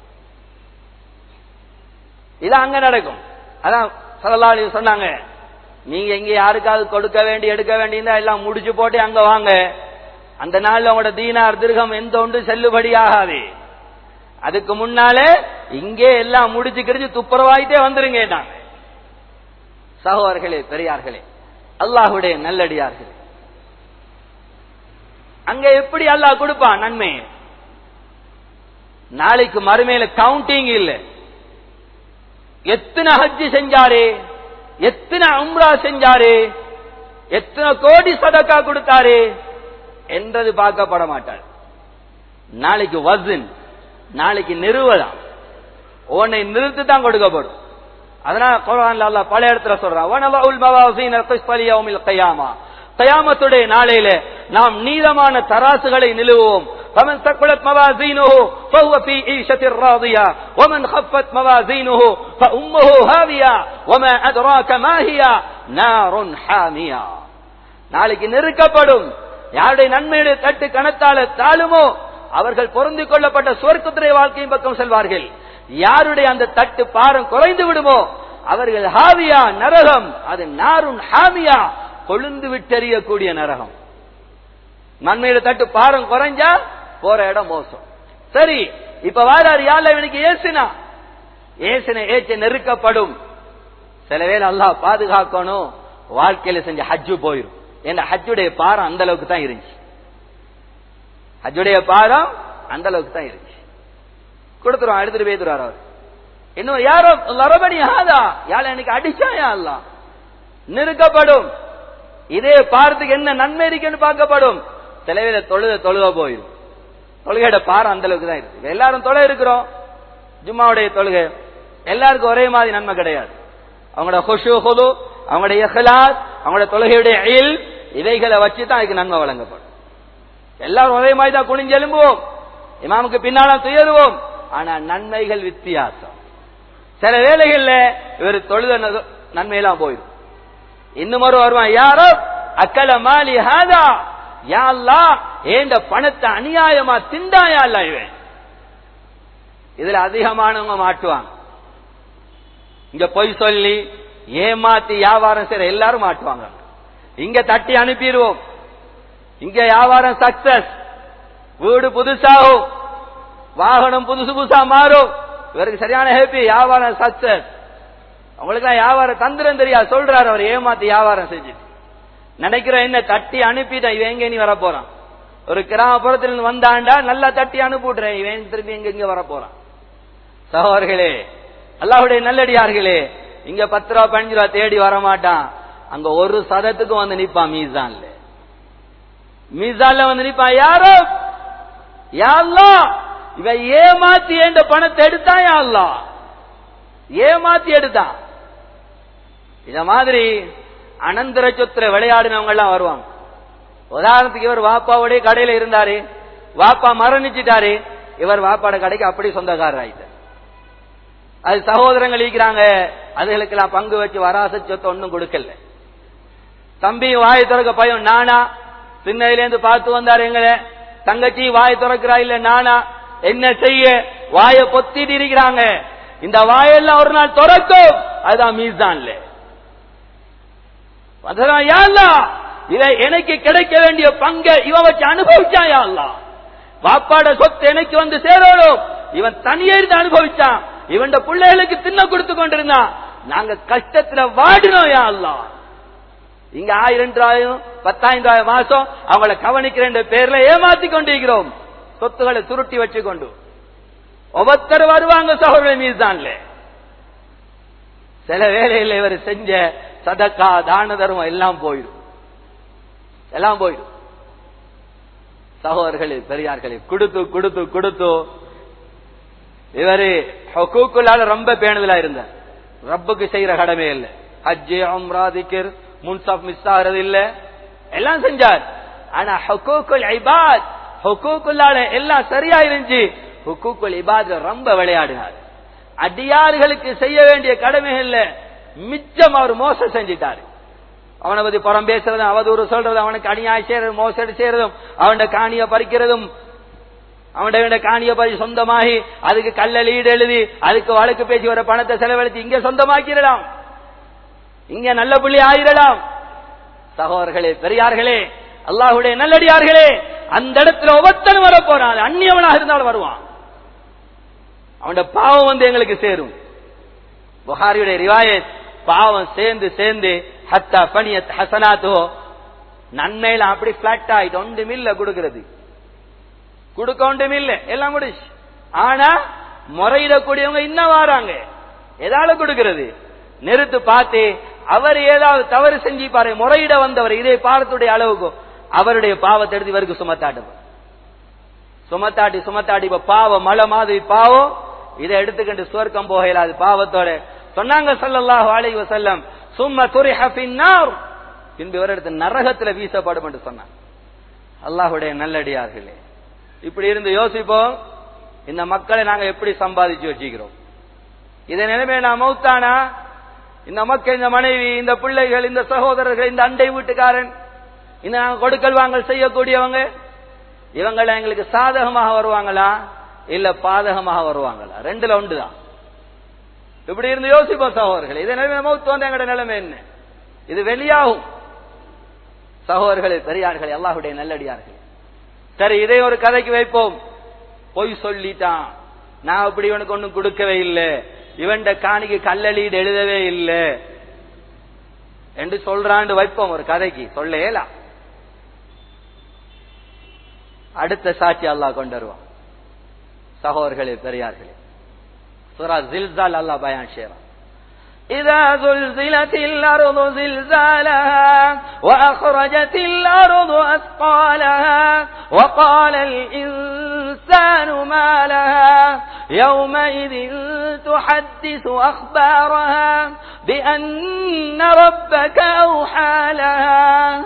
இது அங்க நடக்கும் அதான் சல்லல்லாஹு சொன்னாங்க நீங்க எங்க யாருக்காவது கொடுக்க வேண்டி எடுக்க வேண்டியிருந்தா எல்லாம் முடிச்சு போட்டு அங்க வாங்க அந்த நாள்ல உங்களோட தீனார் திருகம் எந்த ஒன்று செல்லுபடி ஆகாது அதுக்கு முன்னாலே இங்கே எல்லாம் முடிச்சு கிடிச்சு துப்புரவாயிட்டே வந்துருங்க சகோதரர்களே பெரியார்களே அல்லாஹுடைய நல்லடியார்களே அங்க எப்படி அல்லாஹ் கொடுப்பான் நன்மை நாளைக்கு மறுமையில கவுண்டிங் இல்ல எத்தனை ஹஜ்ஜி செஞ்சாரு எத்தனை உம்ரா செஞ்சாரு எத்தனை கோடி சதக்கா கொடுத்தாரு என்றது பார்க்கப்பட மாட்டார் நாளைக்கு வசன் நாளைக்கு நிறுவலாம் உன்னை நிறுத்து தான் கொடுக்கப்படும் அதனால குரான்ல அல்லாஹ் பல இடத்துல சொல்றான் வனவஉல் மவாசீன கிஸ்பல் யௌமில் கியாமா கயாமத்துடைய நாளையில நாம் நீளமான தராசுகளை நிலுவோம் فمن ثقلت موازينه فهو في عيشة راضية ومن خفت موازينه فأمه هاوية وما أدراك ما هي نار حامية நாளைக்கு நெருக்கப்படும் யாருடைய நன்மையுடைய தட்டு கணத்தால தாழுமோ அவர்கள் பொருந்திக் கொள்ளப்பட்ட சுவர்க்கத்துடைய வாழ்க்கையின் பக்கம் செல்வார்கள் யாருடைய அந்த தட்டு பாரம் குறைந்து விடுமோ அவர்கள் ஹாவியா நரகம் அது நாருன் ஹாமியா கொழுந்து விட்டெறியக்கூடிய நரகம் நன்மையில தட்டு பாரம் குறைஞ்சா போற இடம் மோசம் சரி இப்ப வாராரு யாழ்ல இவனுக்கு ஏசினா ஏசின ஏச்ச நெருக்கப்படும் சில வேளை அல்லாஹ் பாதுகாக்கணும் வாழ்க்கையில செஞ்ச ஹஜ்ஜு போயிரும் ஏன்னா ஹஜ்ஜுடைய பாரம் அந்த அளவுக்கு தான் இருந்துச்சு ஹஜ்ஜுடைய பாரம் அந்த அளவுக்கு தான் இருந்துச்சு கொடுத்துருவோம் எடுத்துட்டு போய்த்துறாரு அவர் இன்னும் யாரோ லரபடி ஆதா யாழ எனக்கு அடிச்சாயா அல்ல நெருக்கப்படும் இதே பாரத்துக்கு என்ன நன்மை இருக்குன்னு பார்க்கப்படும் சிலவேல தொழுத தொழுக போயிடும் தொழுகையோட பாரம் அந்த அளவுக்கு தான் இருக்கு எல்லாரும் தொலை இருக்கிறோம் ஜும்மாவுடைய தொழுகை எல்லாருக்கும் ஒரே மாதிரி நன்மை கிடையாது அவங்களோட ஹொஷு ஹொலு அவங்களுடைய இஹ்லாஸ் அவங்களோட தொழுகையுடைய இல் இவைகளை வச்சு தான் அதுக்கு நன்மை வழங்கப்படும் எல்லாரும் ஒரே மாதிரி தான் குனிஞ்சு எழும்புவோம் இமாமுக்கு பின்னால துயருவோம் ஆனா நன்மைகள் வித்தியாசம் சில வேலைகள்ல இவர் தொழுத நன்மையெல்லாம் போயிடும் இன்னும் ஒரு வருவான் யாரோ அக்கல மாலி ஹாதா யா அல்லா ஏண்ட பணத்தை அநியாயமா திண்டாயா அல்ல இவன் இதுல அதிகமானவங்க மாட்டுவாங்க இங்க பொய் சொல்லி ஏமாத்தி வியாபாரம் செய்யற எல்லாரும் மாட்டுவாங்க இங்க தட்டி அனுப்பிடுவோம் இங்க வியாபாரம் சக்சஸ் வீடு புதுசாகும் வாகனம் புதுசு புதுசா மாறும் இவருக்கு சரியான ஹேப்பி வியாபாரம் சக்சஸ் அவங்களுக்கு வியாபாரம் தந்திரம் தெரியாது சொல்றாரு அவர் ஏமாத்தி வியாபாரம் செஞ்சுட்டு நினைக்கிற என்ன தட்டி அனுப்பிட்டேன் இவன் எங்க நீ வர போறான் ஒரு கிராமப்புறத்துல இருந்து வந்தாண்டா நல்லா தட்டி அனுப்பிவிடுறேன் இவன் திரும்பி எங்க இங்க வர போறான் சகோதர்களே அல்லாஹுடைய நல்லடியார்களே இங்க பத்து ரூபா பதினஞ்சு ரூபா தேடி வர மாட்டான் அங்க ஒரு சதத்துக்கு வந்து நிப்பான் மீசான்ல மீசான்ல வந்து நிப்பான் யாரோ யாருலா இவ ஏமாத்தி என்ற பணத்தை எடுத்தான் யாருலா ஏமாத்தி எடுத்தான் இத மாதிரி அனந்தர சொத்துல விளையாடினவங்க எல்லாம் வருவாங்க உதாரணத்துக்கு இவர் வாப்பாவுடைய கடையில இருந்தாரு வாப்பா மரணிச்சிட்டாரு இவர் வாப்பாட கடைக்கு அப்படி சொந்தக்காரர் ஆயிட்டார் அது சகோதரங்கள் இருக்கிறாங்க அதுகளுக்கெல்லாம் பங்கு வச்சு வராச சொத்தை ஒன்னும் கொடுக்கல தம்பி வாய் திறக்க பயம் நானா சின்னையிலேருந்து பார்த்து வந்தாரு எங்களை தங்கச்சி வாய் திறக்கிறா இல்ல நானா என்ன செய்ய வாய பொத்திட்டு இருக்கிறாங்க இந்த வாயெல்லாம் ஒரு நாள் திறக்கும் அதுதான் மீசான்ல இதை எனக்கு கிடைக்க வேண்டிய பங்கை இவன் வச்சு அனுபவிச்சான் யாழ்லா வாப்பாட சொத்து எனக்கு வந்து சேரணும் இவன் தனியே இருந்து அனுபவிச்சான் இவன் பிள்ளைகளுக்கு தின்ன கொடுத்து கொண்டிருந்தான் நாங்க கஷ்டத்துல வாடினோம் யா அல்லா இங்க ஆயிரம் ரூபாயும் பத்தாயிரம் ரூபாய் மாசம் அவங்கள கவனிக்கிற பேர்ல ஏமாத்தி கொண்டிருக்கிறோம் சொத்துக்களை சுருட்டி வச்சு கொண்டு ஒவ்வொருத்தர் வருவாங்க சகோதரர் மீதான்ல சில வேலையில் இவர் செஞ்ச சதக்கா தான தர்மம் எல்லாம் போயிடும் எல்லாம் போயிடும் சகோதரர்களே பெரியார்களே கொடுத்து கொடுத்து கொடுத்து இவரு ஹொக்கூக்குள்ளால ரொம்ப பேணுதலா இருந்தார் ரப்புக்கு செய்யற கடமை இல்ல ஹஜ்ஜே அம்ரா திக்கர் முன்சாப் மிஸ் ஆகிறது இல்ல எல்லாம் செஞ்சார் ஆனா ஹொக்கூக்குல் ஐபாத் ஹொக்கூக்குள்ளால எல்லாம் சரியா இருந்துச்சு ஹுக்கூக்குல் இபாத் ரொம்ப விளையாடினார் அடியார்களுக்கு செய்ய வேண்டிய கடமைகள்ல மிச்சம் அவர் மோசம் செஞ்சிட்டாரு அவனை பத்தி புறம் பேசுறதும் அவதூறு சொல்றதும் அவனுக்கு அநியாயம் செய்யறதும் மோசடி செய்யறதும் அவன காணிய பறிக்கிறதும் அவனுடைய காணிய பறி சொந்தமாகி அதுக்கு கல்ல லீடு எழுதி அதுக்கு வழக்கு பேசி வர பணத்தை செலவழித்து இங்க சொந்தமாக்கிடலாம் இங்க நல்ல புள்ளி ஆயிரலாம் சகோதரர்களே பெரியார்களே அல்லாஹுடைய நல்லடியார்களே அந்த இடத்துல ஒவ்வொருத்தனும் வர போறான் அந்நியவனாக இருந்தாலும் வருவான் அவனோட பாவம் வந்து எங்களுக்கு சேரும் புகாரியுடைய ரிவாயத் பாவம் சேர்ந்து சேர்ந்து ஹத்தா பனியத் ஹசனாத்தோ நன்மையில அப்படி பிளாட் ஆயிட்டு ஒன்றும் இல்ல கொடுக்கிறது கொடுக்க ஒன்றும் இல்ல எல்லாம் முடிச்சு ஆனா முறையிடக்கூடியவங்க இன்னும் வாராங்க எதால கொடுக்கிறது நிறுத்து பார்த்து அவர் ஏதாவது தவறு செஞ்சு பாரு முறையிட வந்தவர் இதே பாவத்துடைய அளவுக்கு அவருடைய பாவத்தை எடுத்து இவருக்கு சுமத்தாட்டு சுமத்தாட்டி சுமத்தாட்டி இப்ப பாவம் மழை மாதிரி பாவம் இதை எடுத்துக்கிட்டு சுவர்க்கம் போகல அது பாவத்தோட சொன்னாங்க சல்லல்லாஹு அலைஹி வஸல்லம் சும்ம துரிஹ ஃபின்னார் பின்பு இவர் எடுத்து நரகத்துல வீசப்படும் என்று சொன்னாங்க அல்லாஹ்வுடைய நல்லடியார்களே இப்படி இருந்து யோசிப்போம் இந்த மக்களை நாங்க எப்படி சம்பாதிச்சு வச்சுக்கிறோம் இதை நிலைமை நான் மௌத்தானா இந்த மக்கள் இந்த மனைவி இந்த பிள்ளைகள் இந்த சகோதரர்கள் இந்த அண்டை வீட்டுக்காரன் இந்த நாங்க கொடுக்கல் வாங்கல் செய்யக்கூடியவங்க இவங்கள எங்களுக்கு சாதகமாக வருவாங்களா இல்ல பாதகமாக வருவாங்களா ரெண்டுல ஒன்றுதான் இப்படி இருந்து யோசிப்போம் சகோதரர்கள் இதை நிலைமை மௌத்து வந்து எங்களோட நிலைமை என்ன இது வெளியாகும் சகோதரர்களே பெரியார்களே அல்லாஹுடைய நல்லடியார்களே சரி இதை ஒரு கதைக்கு வைப்போம் பொய் சொல்லிட்டான் நான் அப்படி இவனுக்கு ஒண்ணும் கொடுக்கவே இல்லை இவன்ட காணிக்கு கல்லளீடு எழுதவே இல்லை என்று சொல்றாண்டு வைப்போம் ஒரு கதைக்கு சொல்லேலா அடுத்த சாட்சி அல்லாஹ் கொண்டு வருவான் சகோதரர்களே பெரியார்களே சூரா ஜில்சால் அல்லாஹ் பயான் செய்றான் إذا زلزلت الأرض زلزالها وأخرجت الأرض أثقالها وقال الإنسان ما لها يومئذ تحدث أخبارها بأن ربك أوحى لها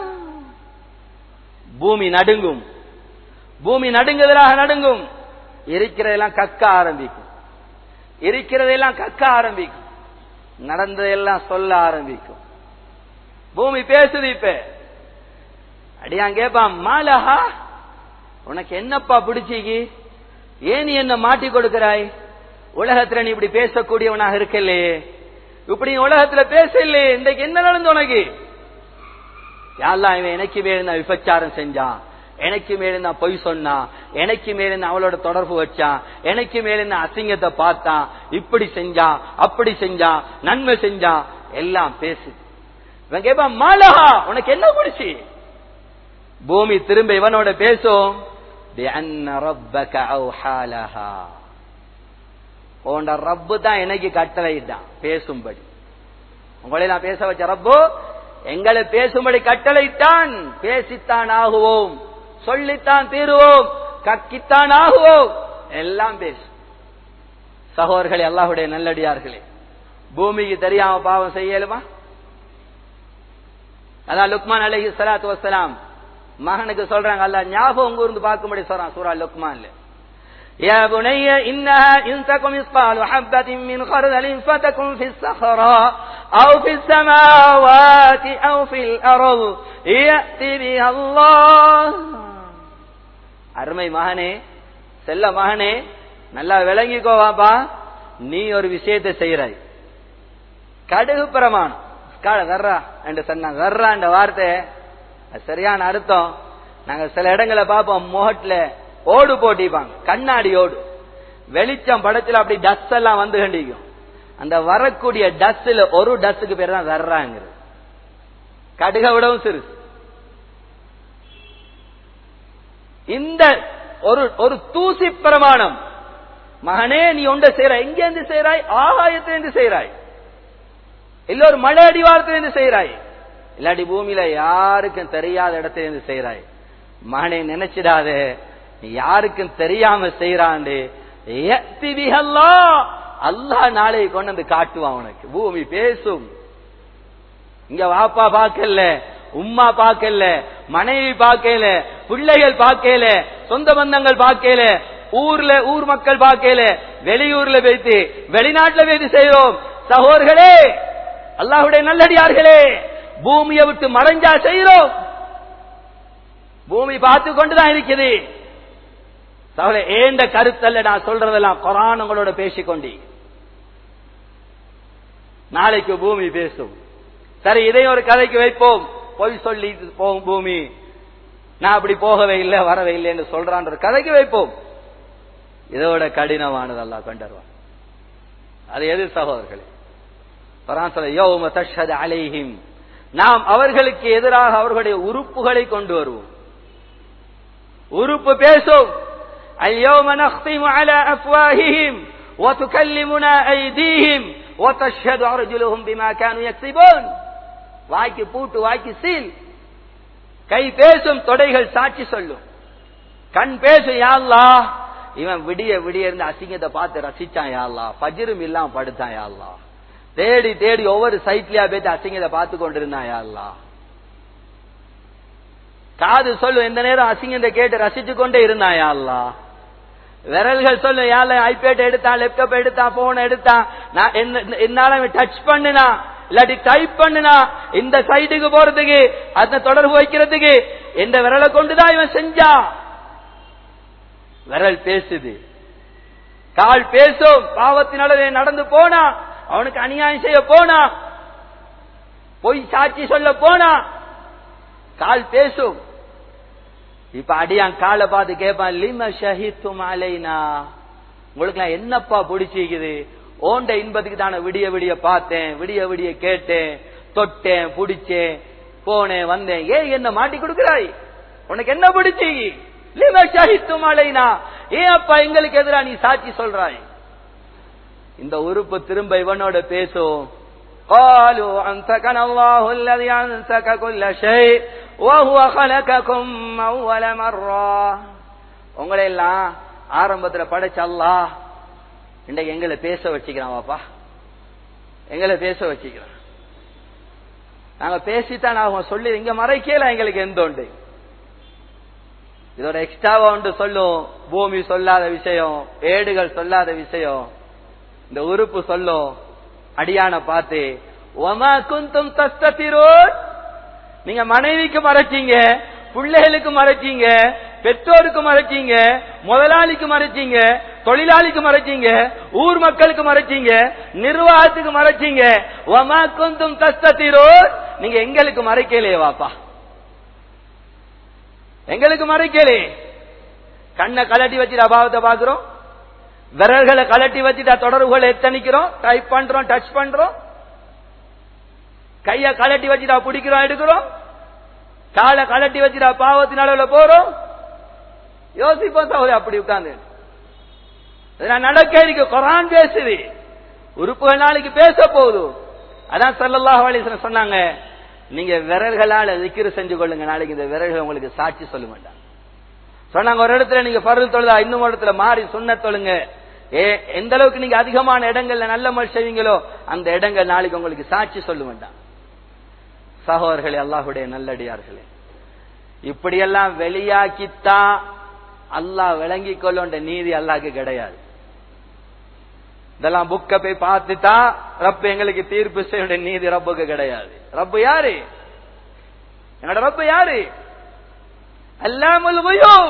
பூமி நடுங்கும் பூமி நடுங்குதலாக நடுங்கும் இருக்கிறதெல்லாம் கக்க ஆரம்பிக்கும் இருக்கிறதெல்லாம் கக்க ஆரம்பிக்கும் நடந்ததெல்லாம் சொல்ல ஆரம்பிக்கும் பூமி பேசுது இப்ப அடியான் கேப்பான் மாலஹா உனக்கு என்னப்பா பிடிச்சிக்கு ஏன் நீ என்ன மாட்டி கொடுக்கிறாய் உலகத்துல நீ இப்படி பேசக்கூடியவனாக இருக்கலையே இப்படி நீ உலகத்துல பேசலையே இன்றைக்கு என்ன நடந்து உனக்கு யாரெல்லாம் இவன் எனக்கு மேல விபச்சாரம் செஞ்சான் எனக்கு மேல பொய் சொன்னான் எனக்கு மேல அவளோட தொடர்பு வச்சான் எனக்கு மேல அசிங்கத்தை பார்த்தான் இப்படி செஞ்சான் அப்படி செஞ்சான் நன்மை செஞ்சான் எல்லாம் பேசு இவன் கேப்பான் மாலஹா உனக்கு என்ன பிடிச்சி பூமி திரும்ப இவனோட பேசும் بأن ربك أوحى لها உன்ட ரப்பு தான் எனக்கு கட்டளையிட்டான் பேசும்படி உங்களை நான் பேச வச்ச ரப்பு எங்களை பேசும்படி கட்டளையிட்டான் பேசித்தான் ஆகுவோம் சொல்லித்தான் தீருவோம் கக்கித்தான் ஆகுவோம் எல்லாம் பேசு சகோதரர்களே அல்லாஹுடைய நல்லடியார்களே பூமிக்கு தெரியாம பாவம் செய்யலுமா அதான் லுக்மான் அலஹி சலாத்து வசலாம் மகனுக்கு சொல்றாங்க அல்ல ஞாபகம் கூர்ந்து பார்க்கும்படி சொல்றான் சூரா லுக்மான்ல يا بني إنها إن تك مثقال حبة من خردل فتكن في الصخراء أو في السماوات أو في الأرض يأتي بها الله அருமை மகனே செல்ல மகனே நல்லா விளங்கிக்கோவாப்பா நீ ஒரு விஷயத்தை செய்யறாய் கடுகு பிரமாணம் கால வர்றா என்று சொன்ன வர்றா என்ற வார்த்தை அது சரியான அர்த்தம் நாங்க சில இடங்களை பார்ப்போம் முகட்ல ஓடு போட்டிப்பாங்க கண்ணாடி ஓடு வெளிச்சம் படத்துல அப்படி டஸ்ட் எல்லாம் வந்து கண்டிக்கும் அந்த வரக்கூடிய டஸ்ட்ல ஒரு டஸ்டுக்கு பேர் தான் வர்றாங்கிறது கடுக விடவும் சிறு இந்த ஒரு ஒரு தூசி பிரமாணம் மகனே நீ ஒன்றை செய்யற எங்க இருந்து செய்யறாய் ஆகாயத்திலிருந்து செய்யறாய் இல்ல ஒரு மலை அடிவாரத்திலிருந்து செய்யறாய் இல்லாட்டி பூமியில யாருக்கும் தெரியாத இடத்துல இருந்து செய்யறாய் மகனை நினைச்சிடாத நீ யாருக்கும் தெரியாம செய்யறாண்டு அல்லாஹ் நாளை கொண்டு வந்து காட்டுவான் உனக்கு பூமி பேசும் இங்க வாப்பா பார்க்கல உம்மா பார்க்கல மனைவி பார்க்கல பிள்ளைகள் பார்க்கல சொந்த பந்தங்கள் பார்க்கல ஊர்ல ஊர் மக்கள் பார்க்கல வெளியூர்ல வைத்து வெளிநாட்டுல வைத்து செய்றோம் சகோதர்களே அல்லாஹுடைய நல்லடியார்களே பூமியை விட்டு மறைஞ்சா செய்யறோம் பூமி பார்த்து கொண்டுதான் இருக்குது சவலை ஏண்ட கருத்தல்ல நான் சொல்றதெல்லாம் குரான் உங்களோட பேசிக்கொண்டி நாளைக்கு பூமி பேசும் சரி இதையும் ஒரு கதைக்கு வைப்போம் பொய் சொல்லி போகும் பூமி நான் அப்படி போகவே இல்லை வரவே இல்லை என்று சொல்றான் ஒரு கதைக்கு வைப்போம் இதோட கடினமானது அல்லாஹ் கொண்டுருவான் அது எது சகோதரர்களே குரான் சொல்ல யௌம தஷ்ஹது அலைஹிம் நாம் அவர்களுக்கு எதிராக அவர்களுடைய உறுப்புகளை கொண்டு வருவோம் உறுப்பு பேசும் اليوم نختم على أفواههم وتكلمنا أيديهم وتشهد أرجلهم بما كانوا يكسبون வாய்க்கு பூட்டு வாய்க்கு சீல் கை பேசும் தொடைகள் சாட்சி சொல்லும் கண் பேசும் யாழ்லா இவன் விடிய விடிய இருந்து அசிங்கத்தை பார்த்து ரசிச்சான் யாழ்லா பஜிரும் இல்லாம படுத்தான் யாழ்லா தேடி தேடி ஒவ்வொரு சைட்லயா போயிட்டு அசிங்கத்தை பார்த்து கொண்டிருந்தான் யாழ்லா காது சொல்லும் எந்த நேரம் அசிங்கத்தை கேட்டு ரசிச்சு கொண்டே இருந்தான் யாழ்லா விரல்கள் சொல்லும் யாழ ஐபேட் எடுத்தான் லேப்டாப் எடுத்தான் போன் எடுத்தான் நான் என்ன- என்னால டச் பண்ணுனா இல்லாட்டி டைப் பண்ணுனா இந்த சைட்டுக்கு போறதுக்கு அந்த தொடர்பு வைக்கிறதுக்கு எந்த விரலை கொண்டுதான் இவன் செஞ்சான் விரல் பேசுது கால் பேசும் பாவத்தினால நடந்து போனா அவனுக்கு அநியாயம் செய்ய போனா பொய் சாட்சி சொல்ல போனா கால் பேசும் இப்ப அடியான் காலை பார்த்து கேட்பான் லிம ஷஹித்தும் அலைனா உங்களுக்கு நான் என்னப்பா பிடிச்சிக்குது ஓண்ட இன்பத்துக்கு தானே விடிய விடிய பார்த்தேன் விடிய விடிய கேட்டேன் தொட்டேன் பிடிச்சேன் போனேன் வந்தேன் ஏன் என்ன மாட்டி கொடுக்கிறாய் உனக்கு என்ன பிடிச்சி லிம ஷஹித்தும் அலைனா ஏன் அப்பா எங்களுக்கு எதிரா நீ சாட்சி சொல்றாய் இந்த உறுப்பு திரும்ப இவனோட பேசும் قالوا أنتكنا الله الذي أنتك كل شيء وهو خلقكم أول مرة உங்களை எல்லாம் ஆரம்பத்துல படைச்ச அல்லாஹ் இன்றைக்கு எங்களை பேச வச்சுக்கிறான் வாப்பா எங்களை பேச வச்சுக்கிறான் நாங்க பேசித்தான் அவங்க சொல்லி இங்க மறைக்கல எங்களுக்கு எந்த உண்டு இதோட எக்ஸ்ட்ராவா ஒன்று சொல்லும் பூமி சொல்லாத விஷயம் ஏடுகள் சொல்லாத விஷயம் இந்த உறுப்பு சொல்லும் அடியான பார்த்து ஒமா குந்தும் தஸ்தத்திரோட் நீங்க மனைவிக்கு மறைச்சீங்க பிள்ளைகளுக்கு மறைச்சீங்க பெற்றோருக்கு மறைச்சீங்க முதலாளிக்கு மறைச்சீங்க தொழிலாளிக்கு மறைச்சீங்க ஊர் மக்களுக்கு மறைச்சீங்க நிர்வாகத்துக்கு மறைச்சீங்க ஒமா குந்தும் தஸ்தத்திரோட் நீங்க எங்களுக்கு மறைக்கலையே வாப்பா எங்களுக்கு மறைக்கலே கண்ணை கலட்டி வச்சுட்டு அபாவத்தை பாக்குறோம் விரல்களை கலட்டி வச்சுட்டா தொடர்புகளை எத்தனிக்கிறோம் டைப் பண்றோம் டச் பண்றோம் கைய கலட்டி வச்சுட்டா பிடிக்கிறோம் எடுக்கிறோம் காலை கலட்டி வச்சுட்டா பாவத்தின் அளவுல போறோம் யோசிப்போம் சகோதரி அப்படி உட்கார்ந்து நான் நடக்க இருக்கு குரான் பேசுது உறுப்புகள் நாளைக்கு பேச போகுது அதான் சல்லல்லாஹு அலைஹி வஸல்லம் சொன்னாங்க நீங்க விரல்களால திக்ரு செஞ்சு கொள்ளுங்க நாளைக்கு இந்த விரல்கள் உங்களுக்கு சாட்சி சொல்ல மாட்டாங்க சொன்னாங்க ஒரு இடத்துல நீங்க பருள் தொழுதா இன்னும் ஒரு இடத்துல மாறி சுண்ண தொழுங்க ஏ எந்த அளவுக்கு நீங்க அதிகமான இடங்கள்ல நல்ல மல் செய்வீங்களோ அந்த இடங்கள் நாளைக்கு உங்களுக்கு சாட்சி சொல்ல வேண்டாம் சகோதரர்களே அல்லாஹுடைய நல்லடியார்களே இப்படியெல்லாம் வெளியாக்கித்தான் அல்லாஹ் விளங்கி கொள்ளோன்ற நீதி அல்லாஹ்க்கு கிடையாது இதெல்லாம் புக்க போய் பார்த்துட்டா ரப்பு எங்களுக்கு தீர்ப்பு செய்ய வேண்டிய நீதி ரப்புக்கு கிடையாது ரப்பு யாரு என்னோட ரப்பு யாரு அல்லாமுல் குயூப்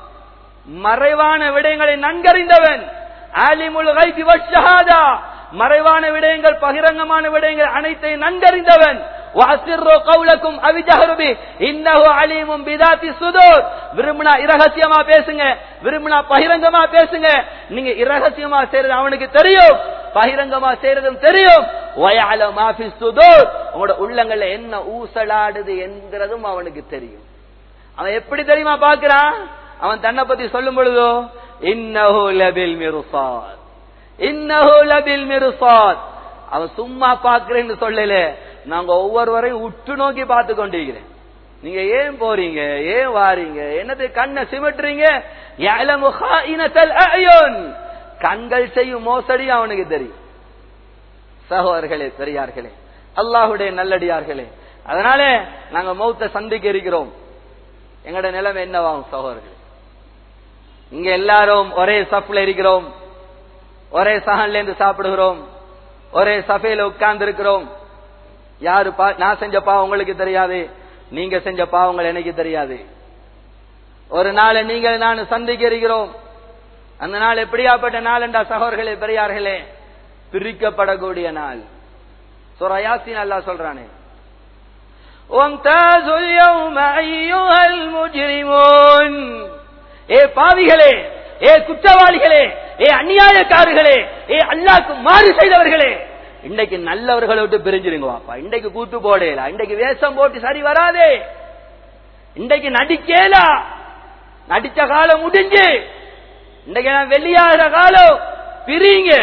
மறைவான விடயங்களை நன்கறிந்தவன் ஆலிமுல் கைபி வஷஹாதா மறைவான விடயங்கள் பகிரங்கமான விடயங்கள் அனைத்தையும் நன்கறிந்தவன் وَأَسِرُّوا قَوْلَكُمْ أَوِ اجْهَرُوا بِهِ إِنَّهُ عَلِيمٌ بِذَاتِ الصُّدُورِ விரும்பினா இரகசியமா பேசுங்க விரும்பினா பகிரங்கமா பேசுங்க நீங்க இரகசியமா செய்யறது அவனுக்கு தெரியும் பகிரங்கமா செய்யறதும் தெரியும் وَيَعْلَمُ مَا فِي الصُّدُورِ உங்களோட உள்ளங்கள்ல என்ன ஊசலாடுது என்கிறதும் அவனுக்கு தெரியும் அவன் எப்படி தெரியுமா பாக்குறான் அவன் தன்னை பத்தி சொல்லும் பொழுதோ இன்னஹு லபில் மிருசாத் இன்னஹு லபில் மிருசாத் அவன் சும்மா பாக்குறேன்னு சொல்லல நாங்க ஒவ்வொருவரையும் உற்று நோக்கி பார்த்து கொண்டிருக்கிறேன் நீங்க ஏன் போறீங்க ஏன் வாரீங்க என்னது கண்ணை சிமிட்டுறீங்க يعلم خائنة الأعين. கண்கள் செய்யும் மோசடி அவனுக்கு தெரியும் சகோதரர்களே பெரியார்களே அல்லாஹுடைய நல்லடியார்களே அதனால நாங்க மௌத்த சந்திக்க இருக்கிறோம் எங்கட நிலைமை என்னவாகும் சகோதரர்கள் இங்க எல்லாரும் ஒரே சப்ல இருக்கிறோம் ஒரே சகன்ல இருந்து சாப்பிடுகிறோம் ஒரே சபையில உட்கார்ந்து இருக்கிறோம் யாரு பா- நான் செஞ்ச பாவம் உங்களுக்கு தெரியாது நீங்க செஞ்ச பாவங்கள் எனக்கு தெரியாது ஒரு நாளை நீங்கள் நான் சந்திக்க இருக்கிறோம் அந்த நாள் எப்படியாப்பட்ட நாள் என்றா சகோதரர்களே பெரியார்களே பிரிக்கப்படக்கூடிய நாள் சூரா யாசின் அல்லாஹ் சொல்றானே وامتازوا اليوم أيها المجرمون ஏ பாவிகளே ஏ குற்றவாளிகளே ஏ அநியாயக்காரர்களே ஏ அல்லாஹ்க்கு மாறு செய்தவர்களே இன்றைக்கு நல்லவர்களை விட்டு பிரிஞ்சிருங்க வாப்பா இன்றைக்கு கூட்டு போடல இன்றைக்கு வேஷம் போட்டு சரி வராதே இன்றைக்கு நடிக்கேலா நடிச்ச காலம் முடிஞ்சு இன்றைக்கு நான் வெளியாகிற காலம் பிரிங்க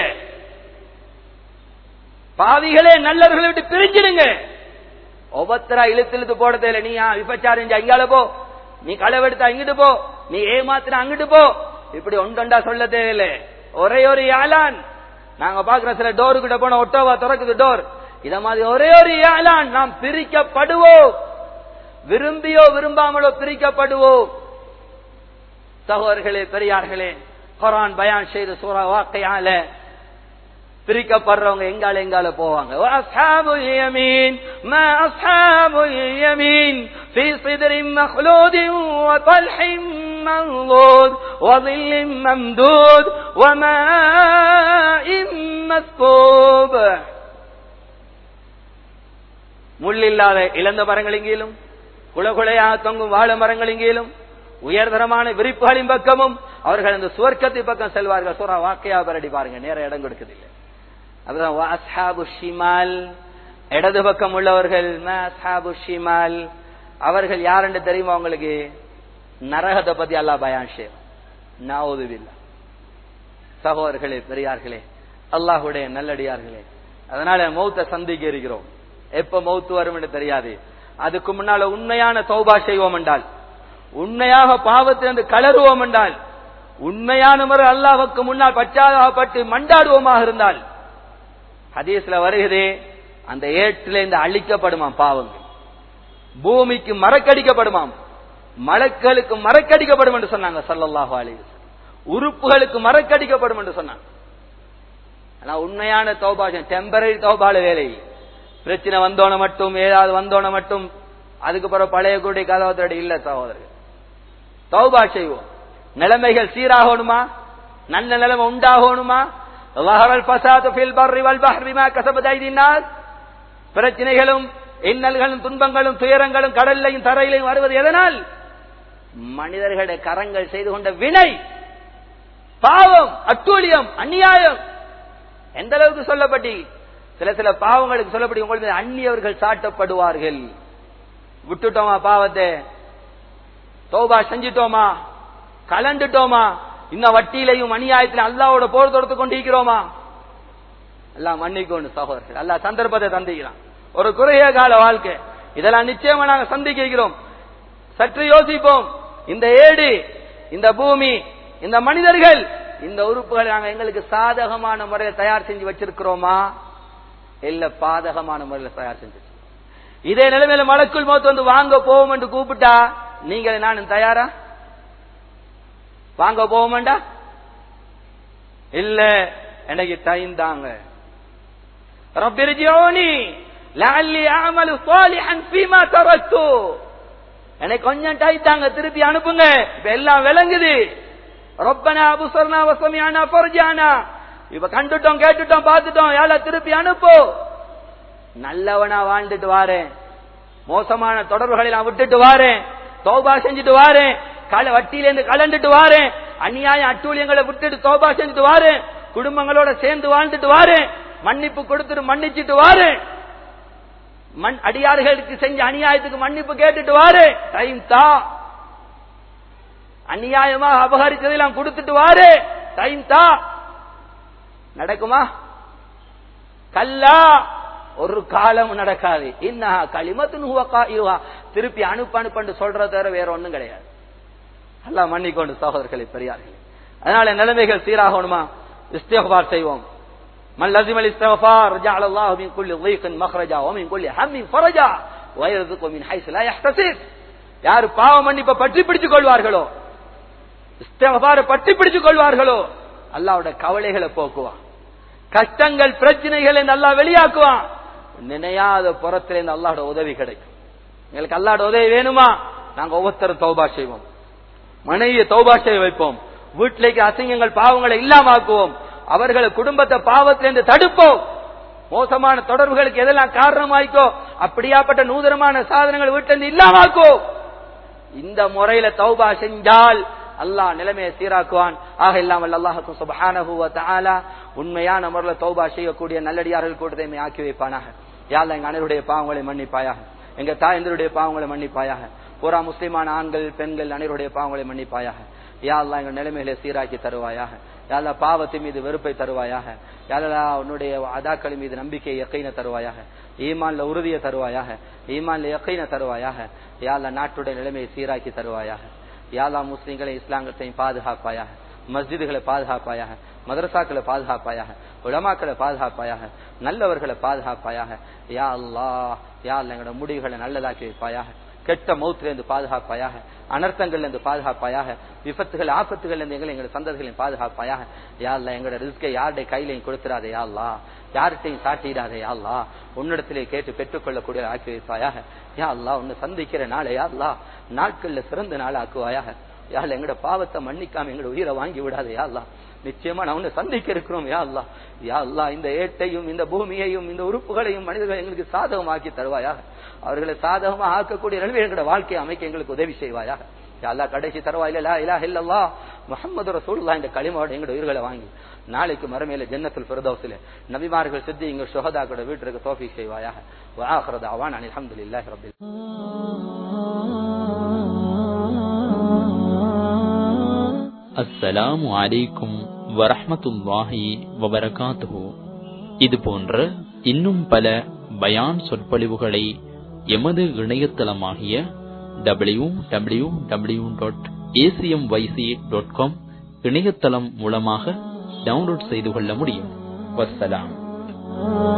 பாவிகளே நல்லவர்களை விட்டு பிரிஞ்சிடுங்க ஒவ்வொருத்தரா இழுத்து இழுத்து போட தேவையில்ல நீ விபச்சாரம் செஞ்சா இங்கால போ நீ களவெடுத்தா இங்கிட்டு போ நீ ஏமாத்தின அங்கிட்டு போ இப்படி ஒன்றொண்டா சொல்ல தேவையில்ல ஒரே ஒரு யாலான் நாங்க பாக்குற சில டோரு கிட்ட போன ஒட்டோவா திறக்குது டோர் இத மாதிரி ஒரே ஒரு யாலான் நாம் பிரிக்கப்படுவோம் விரும்பியோ விரும்பாமலோ பிரிக்கப்படுவோம் சகோதரர்களே பெரியார்களே குரான் பயான் செய்த சூறா வாக்கையால பிரிக்கப்படுறவங்க எங்கால எங்கால போவாங்க وأصحاب اليمين ما أصحاب اليمين في صدر مخلود وطلح منضود وظل ممدود وماء مسكوب முள்ளில்லாத இழந்த மரங்கள் எங்கேயும் குலகுலையாக தொங்கும் வாழ மரங்கள் எங்கேயும் உயர்தரமான விரிப்புகளின் பக்கமும் அவர்கள் அந்த சுவர்க்கத்தை பக்கம் செல்வார்கள் சூறா வாக்கையா பரடி பாருங்க நேர இடம் கொடுக்குதில்லை அதுதான் வா அஸ்ஹாபு ஷிமால் இடது பக்கம் உள்ளவர்கள் ம அஸ்ஹாபு ஷிமால் அவர்கள் யாருன்னு தெரியுமா உங்களுக்கு நரகத்தை பத்தி அல்லாஹ் பயான் ஷேர் நாவுதுபில்லா சகோதரர்களே பெரியார்களே அல்லாஹுடைய நல்லடியார்களே அதனால மௌத்த சந்திக்க இருக்கிறோம் எப்ப மௌத்து வரும் என்று தெரியாது அதுக்கு முன்னால உண்மையான தௌபா செய்வோம் என்றால் உண்மையாக பாவத்திலிருந்து கலருவோம் என்றால் உண்மையான முறை அல்லாஹ்வுக்கு முன்னால் பச்சாதாபப்பட்டு மண்டாடுவோமாக இருந்தால் ஹதீஸ்ல வருகிறதே அந்த ஏட்டில இருந்து அழிக்கப்படுமாம் பாவங்கள் பூமிக்கு மறக்கடிக்கப்படுமாம் மலக்களுக்கு மறக்கடிக்கப்படும் என்று சொன்னாங்க சல்லல்லாஹு அலைஹி வஸல்லம். உறுப்புகளுக்கு மறக்கடிக்கப்படும் என்று சொன்னாங்க ஆனா உண்மையான தௌபாஷம் டெம்பரரி தௌபால வேலை பிரச்சனை வந்தோன மட்டும் ஏதாவது வந்தோன மட்டும் அதுக்கு பிறகு பழைய கூடிய கதாவத்தோட இல்ல சகோதரர்கள் தௌபா செய்வோம் நிலைமைகள் சீராகணுமா நல்ல நிலைமை உண்டாகணுமா ظهر الفساد في البر والبحر ما كسبت ايدي الناس பிரச்சனைகளும் இன்னல்களும் துன்பங்களும் துயரங்களும் கடல்லையும் தரையிலையும் வருவது எதனால் மனிதர்களுடைய கரங்கள் செய்து கொண்ட வினை பாவம் அட்டூழியம் அநியாயம் எந்த அளவுக்கு சொல்லப்பட்டி சில சில பாவங்களுக்கு சொல்லப்படி உங்களுக்கு அந்நியவர்கள் சாட்டப்படுவார்கள் விட்டுட்டோமா பாவத்தை தௌபா செஞ்சிட்டோமா கலண்டுட்டோமா இந்த வட்டியிலையும் அநியாயத்திலும் அல்லாவோட போர் தொடுத்து கொண்டிருக்கிறோமா எல்லாம் மன்னிக்கொண்டு சகோதரர்கள் அல்லா சந்தர்ப்பத்தை தந்திக்கிறான் ஒரு குறுகிய கால வாழ்க்கை இதெல்லாம் நிச்சயமா நாங்க சந்திக்கிறோம் சற்று யோசிப்போம் இந்த ஏடு இந்த பூமி இந்த மனிதர்கள் இந்த உறுப்புகளை நாங்க எங்களுக்கு சாதகமான முறையில் தயார் செஞ்சு வச்சிருக்கிறோமா இல்ல பாதகமான முறையில் தயார் செஞ்சு இதே நிலைமையில மலக்குள் மௌத்து வந்து வாங்க போவோம் என்று கூப்பிட்டா நீங்கள் நானும் தயாரா வாங்க போவோமாண்டா இல்ல எனக்கு டைம் தாங்க ரப்பிர்ஜியோனி லஅல்லி அஅமலு சாலிஹன் ஃபீமா தரக்து எனக்கு கொஞ்சம் டைம் தாங்க திருப்பி அனுப்புங்க இப்ப எல்லாம் விளங்குது ரப்பனா அபுசர்னா வசமியானா ஃபர்ஜானா இப்ப கண்டுட்டோம் கேட்டுட்டோம் பார்த்துட்டோம் யால திருப்பி அனுப்பு நல்லவனா வாழ்ந்துட்டு வாரேன் மோசமான தொடர்புகளை நான் விட்டுட்டு வாரேன் தௌபா செஞ்சுட்டு வாரேன் கால வட்டியிலேருந்து கலந்துட்டு வாரேன் அநியாய அட்டூழியங்களை விட்டுட்டு தௌபா செஞ்சுட்டு வாரேன் குடும்பங்களோட சேர்ந்து வாழ்ந்துட்டு வாரேன் மன்னிப்பு கொடுத்துட்டு மன்னிச்சுட்டு வாரேன் மண் அடியார்களுக்கு செஞ்ச அநியாயத்துக்கு மன்னிப்பு கேட்டுட்டு வாரு டைம் தா அநியாயமாக அபகரிச்சதெல்லாம் கொடுத்துட்டு வாரு டைம் தா நடக்குமா கல்லா ஒரு காலம் நடக்காது இன்னஹா களிமத்து திருப்பி அனுப்பு அனுப்பண்டு சொல்றத தவிர வேற ஒண்ணும் கிடையாது அல்லா மன்னிக்கொண்டு சகோதரர்களை பெரியார்களே அதனால நிலைமைகள் சீராகணுமா இஸ்திஃபார் செய்வோம் من لزم الاستغفار جعل الله من كل ضيق مخرجا ومن كل هم فرجا ويرزق من حيث لا يحتسب யார் பாவ மன்னிப்பை பற்றி பிடித்துக் கொள்வார்களோ இஸ்திஃபார பற்றி பிடித்துக் கொள்வார்களோ அல்லாஹ்வுடைய கவலைகளை போக்குவான் கஷ்டங்கள் பிரச்சனைகளை நல்லா வெளியாக்குவான் நினையாத புறத்திலிருந்து அல்லாஹோட உதவி கிடைக்கும் எங்களுக்கு அல்லாஹோட உதவி வேணுமா நாங்க ஒவ்வொருத்தரும் தௌபா செய்வோம் மனைவியை தௌபா செய்ய வைப்போம் வீட்டிலேக்கு அசிங்கங்கள் பாவங்களை இல்லாமாக்குவோம் அவர்களை குடும்பத்தை பாவத்திலிருந்து தடுப்போம் மோசமான தொடர்புகளுக்கு எதெல்லாம் காரணமாய்க்கோ அப்படியாப்பட்ட நூதனமான சாதனங்கள் வீட்டிலிருந்து இல்லாமாக்கோ இந்த முறையில தௌபா செஞ்சால் அல்லாஹ் நிலைமையை சீராக்குவான் ஆக இல்லாமல் அல்லாஹுக்கு சுபஹானஹு வ தஆலா உண்மையான முறையில தௌபா செய்யக்கூடிய நல்லடியார்கள் கூட்டத்தை ஆக்கி வைப்பானாக யாழ்ல எங்க அனைவருடைய பாவங்களை மன்னிப்பாயாக எங்க தாயந்தருடைய பாவங்களை மன்னிப்பாயாக பூரா முஸ்லிமான ஆண்கள் பெண்கள் அனைவருடைய பாவங்களை மன்னிப்பாயாக யா அல்லாஹ் எங்கள் நிலைமைகளை சீராக்கி தருவாயாக யாழ்லா பாவத்தின் மீது வெறுப்பை தருவாயாக யாழலா உன்னுடைய அதாக்கள் மீது நம்பிக்கை எக்கைன தருவாயாக ஈமான்ல உறுதியை தருவாயாக ஈமான்ல எக்கைன தருவாயாக யாழ்லா நாட்டுடைய நிலைமையை சீராக்கி தருவாயாக யாழா முஸ்லிம்களை இஸ்லாங்கத்தையும் பாதுகாப்பாயாக மஸ்ஜிதுகளை பாதுகாப்பாயாக மதரசாக்களை பாதுகாப்பாயாக உலமாக்களை பாதுகாப்பாயாக நல்லவர்களை பாதுகாப்பாயாக யா அல்லா யா அல்லா எங்களோட முடிவுகளை நல்லதாக்கி வைப்பாயாக கெட்ட மௌத்திலிருந்து பாதுகாப்பாயாக அனர்த்தங்கள்ல இருந்து பாதுகாப்பாயாக விபத்துகள் ஆபத்துகள் இருந்து எங்களை எங்களோட சந்ததிகளையும் பாதுகாப்பாயாக யா அல்லா எங்களோட ரிஸ்கை யாருடைய கையிலையும் கொடுத்துடாதே யா அல்லா யார்கிட்டையும் சாட்டிடாதே யா அல்லா உன்னிடத்திலே கேட்டு பெற்றுக்கொள்ளக்கூடிய ஆக்கி வைப்பாயாக யா அல்லா உன்னை சந்திக்கிற நாளை யா அல்லா நாட்கள்ல சிறந்த நாள் ஆக்குவாயாக யாழ் எங்கட பாவத்தை மன்னிக்காம எங்கட உயிரை வாங்கி விடாதே யா அல்லா நிச்சயமா நான் உன்னை சந்திக்க இருக்கிறோம் யா அல்லா யா அல்லா இந்த ஏட்டையும் இந்த பூமியையும் இந்த உறுப்புகளையும் மனிதர்கள் எங்களுக்கு சாதகமாக்கி தருவாயாக அவர்களை சாதகமா ஆக்கக்கூடிய நிலைமை எங்களோட வாழ்க்கையை அமைக்க எங்களுக்கு உதவி செய்வாயாக யா அல்லா கடைசி தருவாயில லா இலா இல்லல்லா முகமது ரசூலுல்லா இந்த களிமாவோட எங்களோட உயிர்களை வாங்கி நாளைக்கு மறுமையில ஜன்னத்துல் ஃபிர்தௌஸ்ல நபிமார்கள் சித்தி இங்க சுஹதாக்களோட வீட்டுக்கு தோஃபி செய்வாயாக வஆഖിറ دعوانا الحمد لله رب அஸ்ஸலாமு அலைக்கும் வரஹ்மத்துல்லாஹி வபரகாத்துஹு இது போன்ற இன்னும் பல பயான் சொற்பொழிவுகளை எமது இணையதளமாகிய W W W dot ACM YC dot com இணையதளம் மூலமாக டவுன்லோட் செய்து கொள்ள முடியும் வஸ்ஸலாம்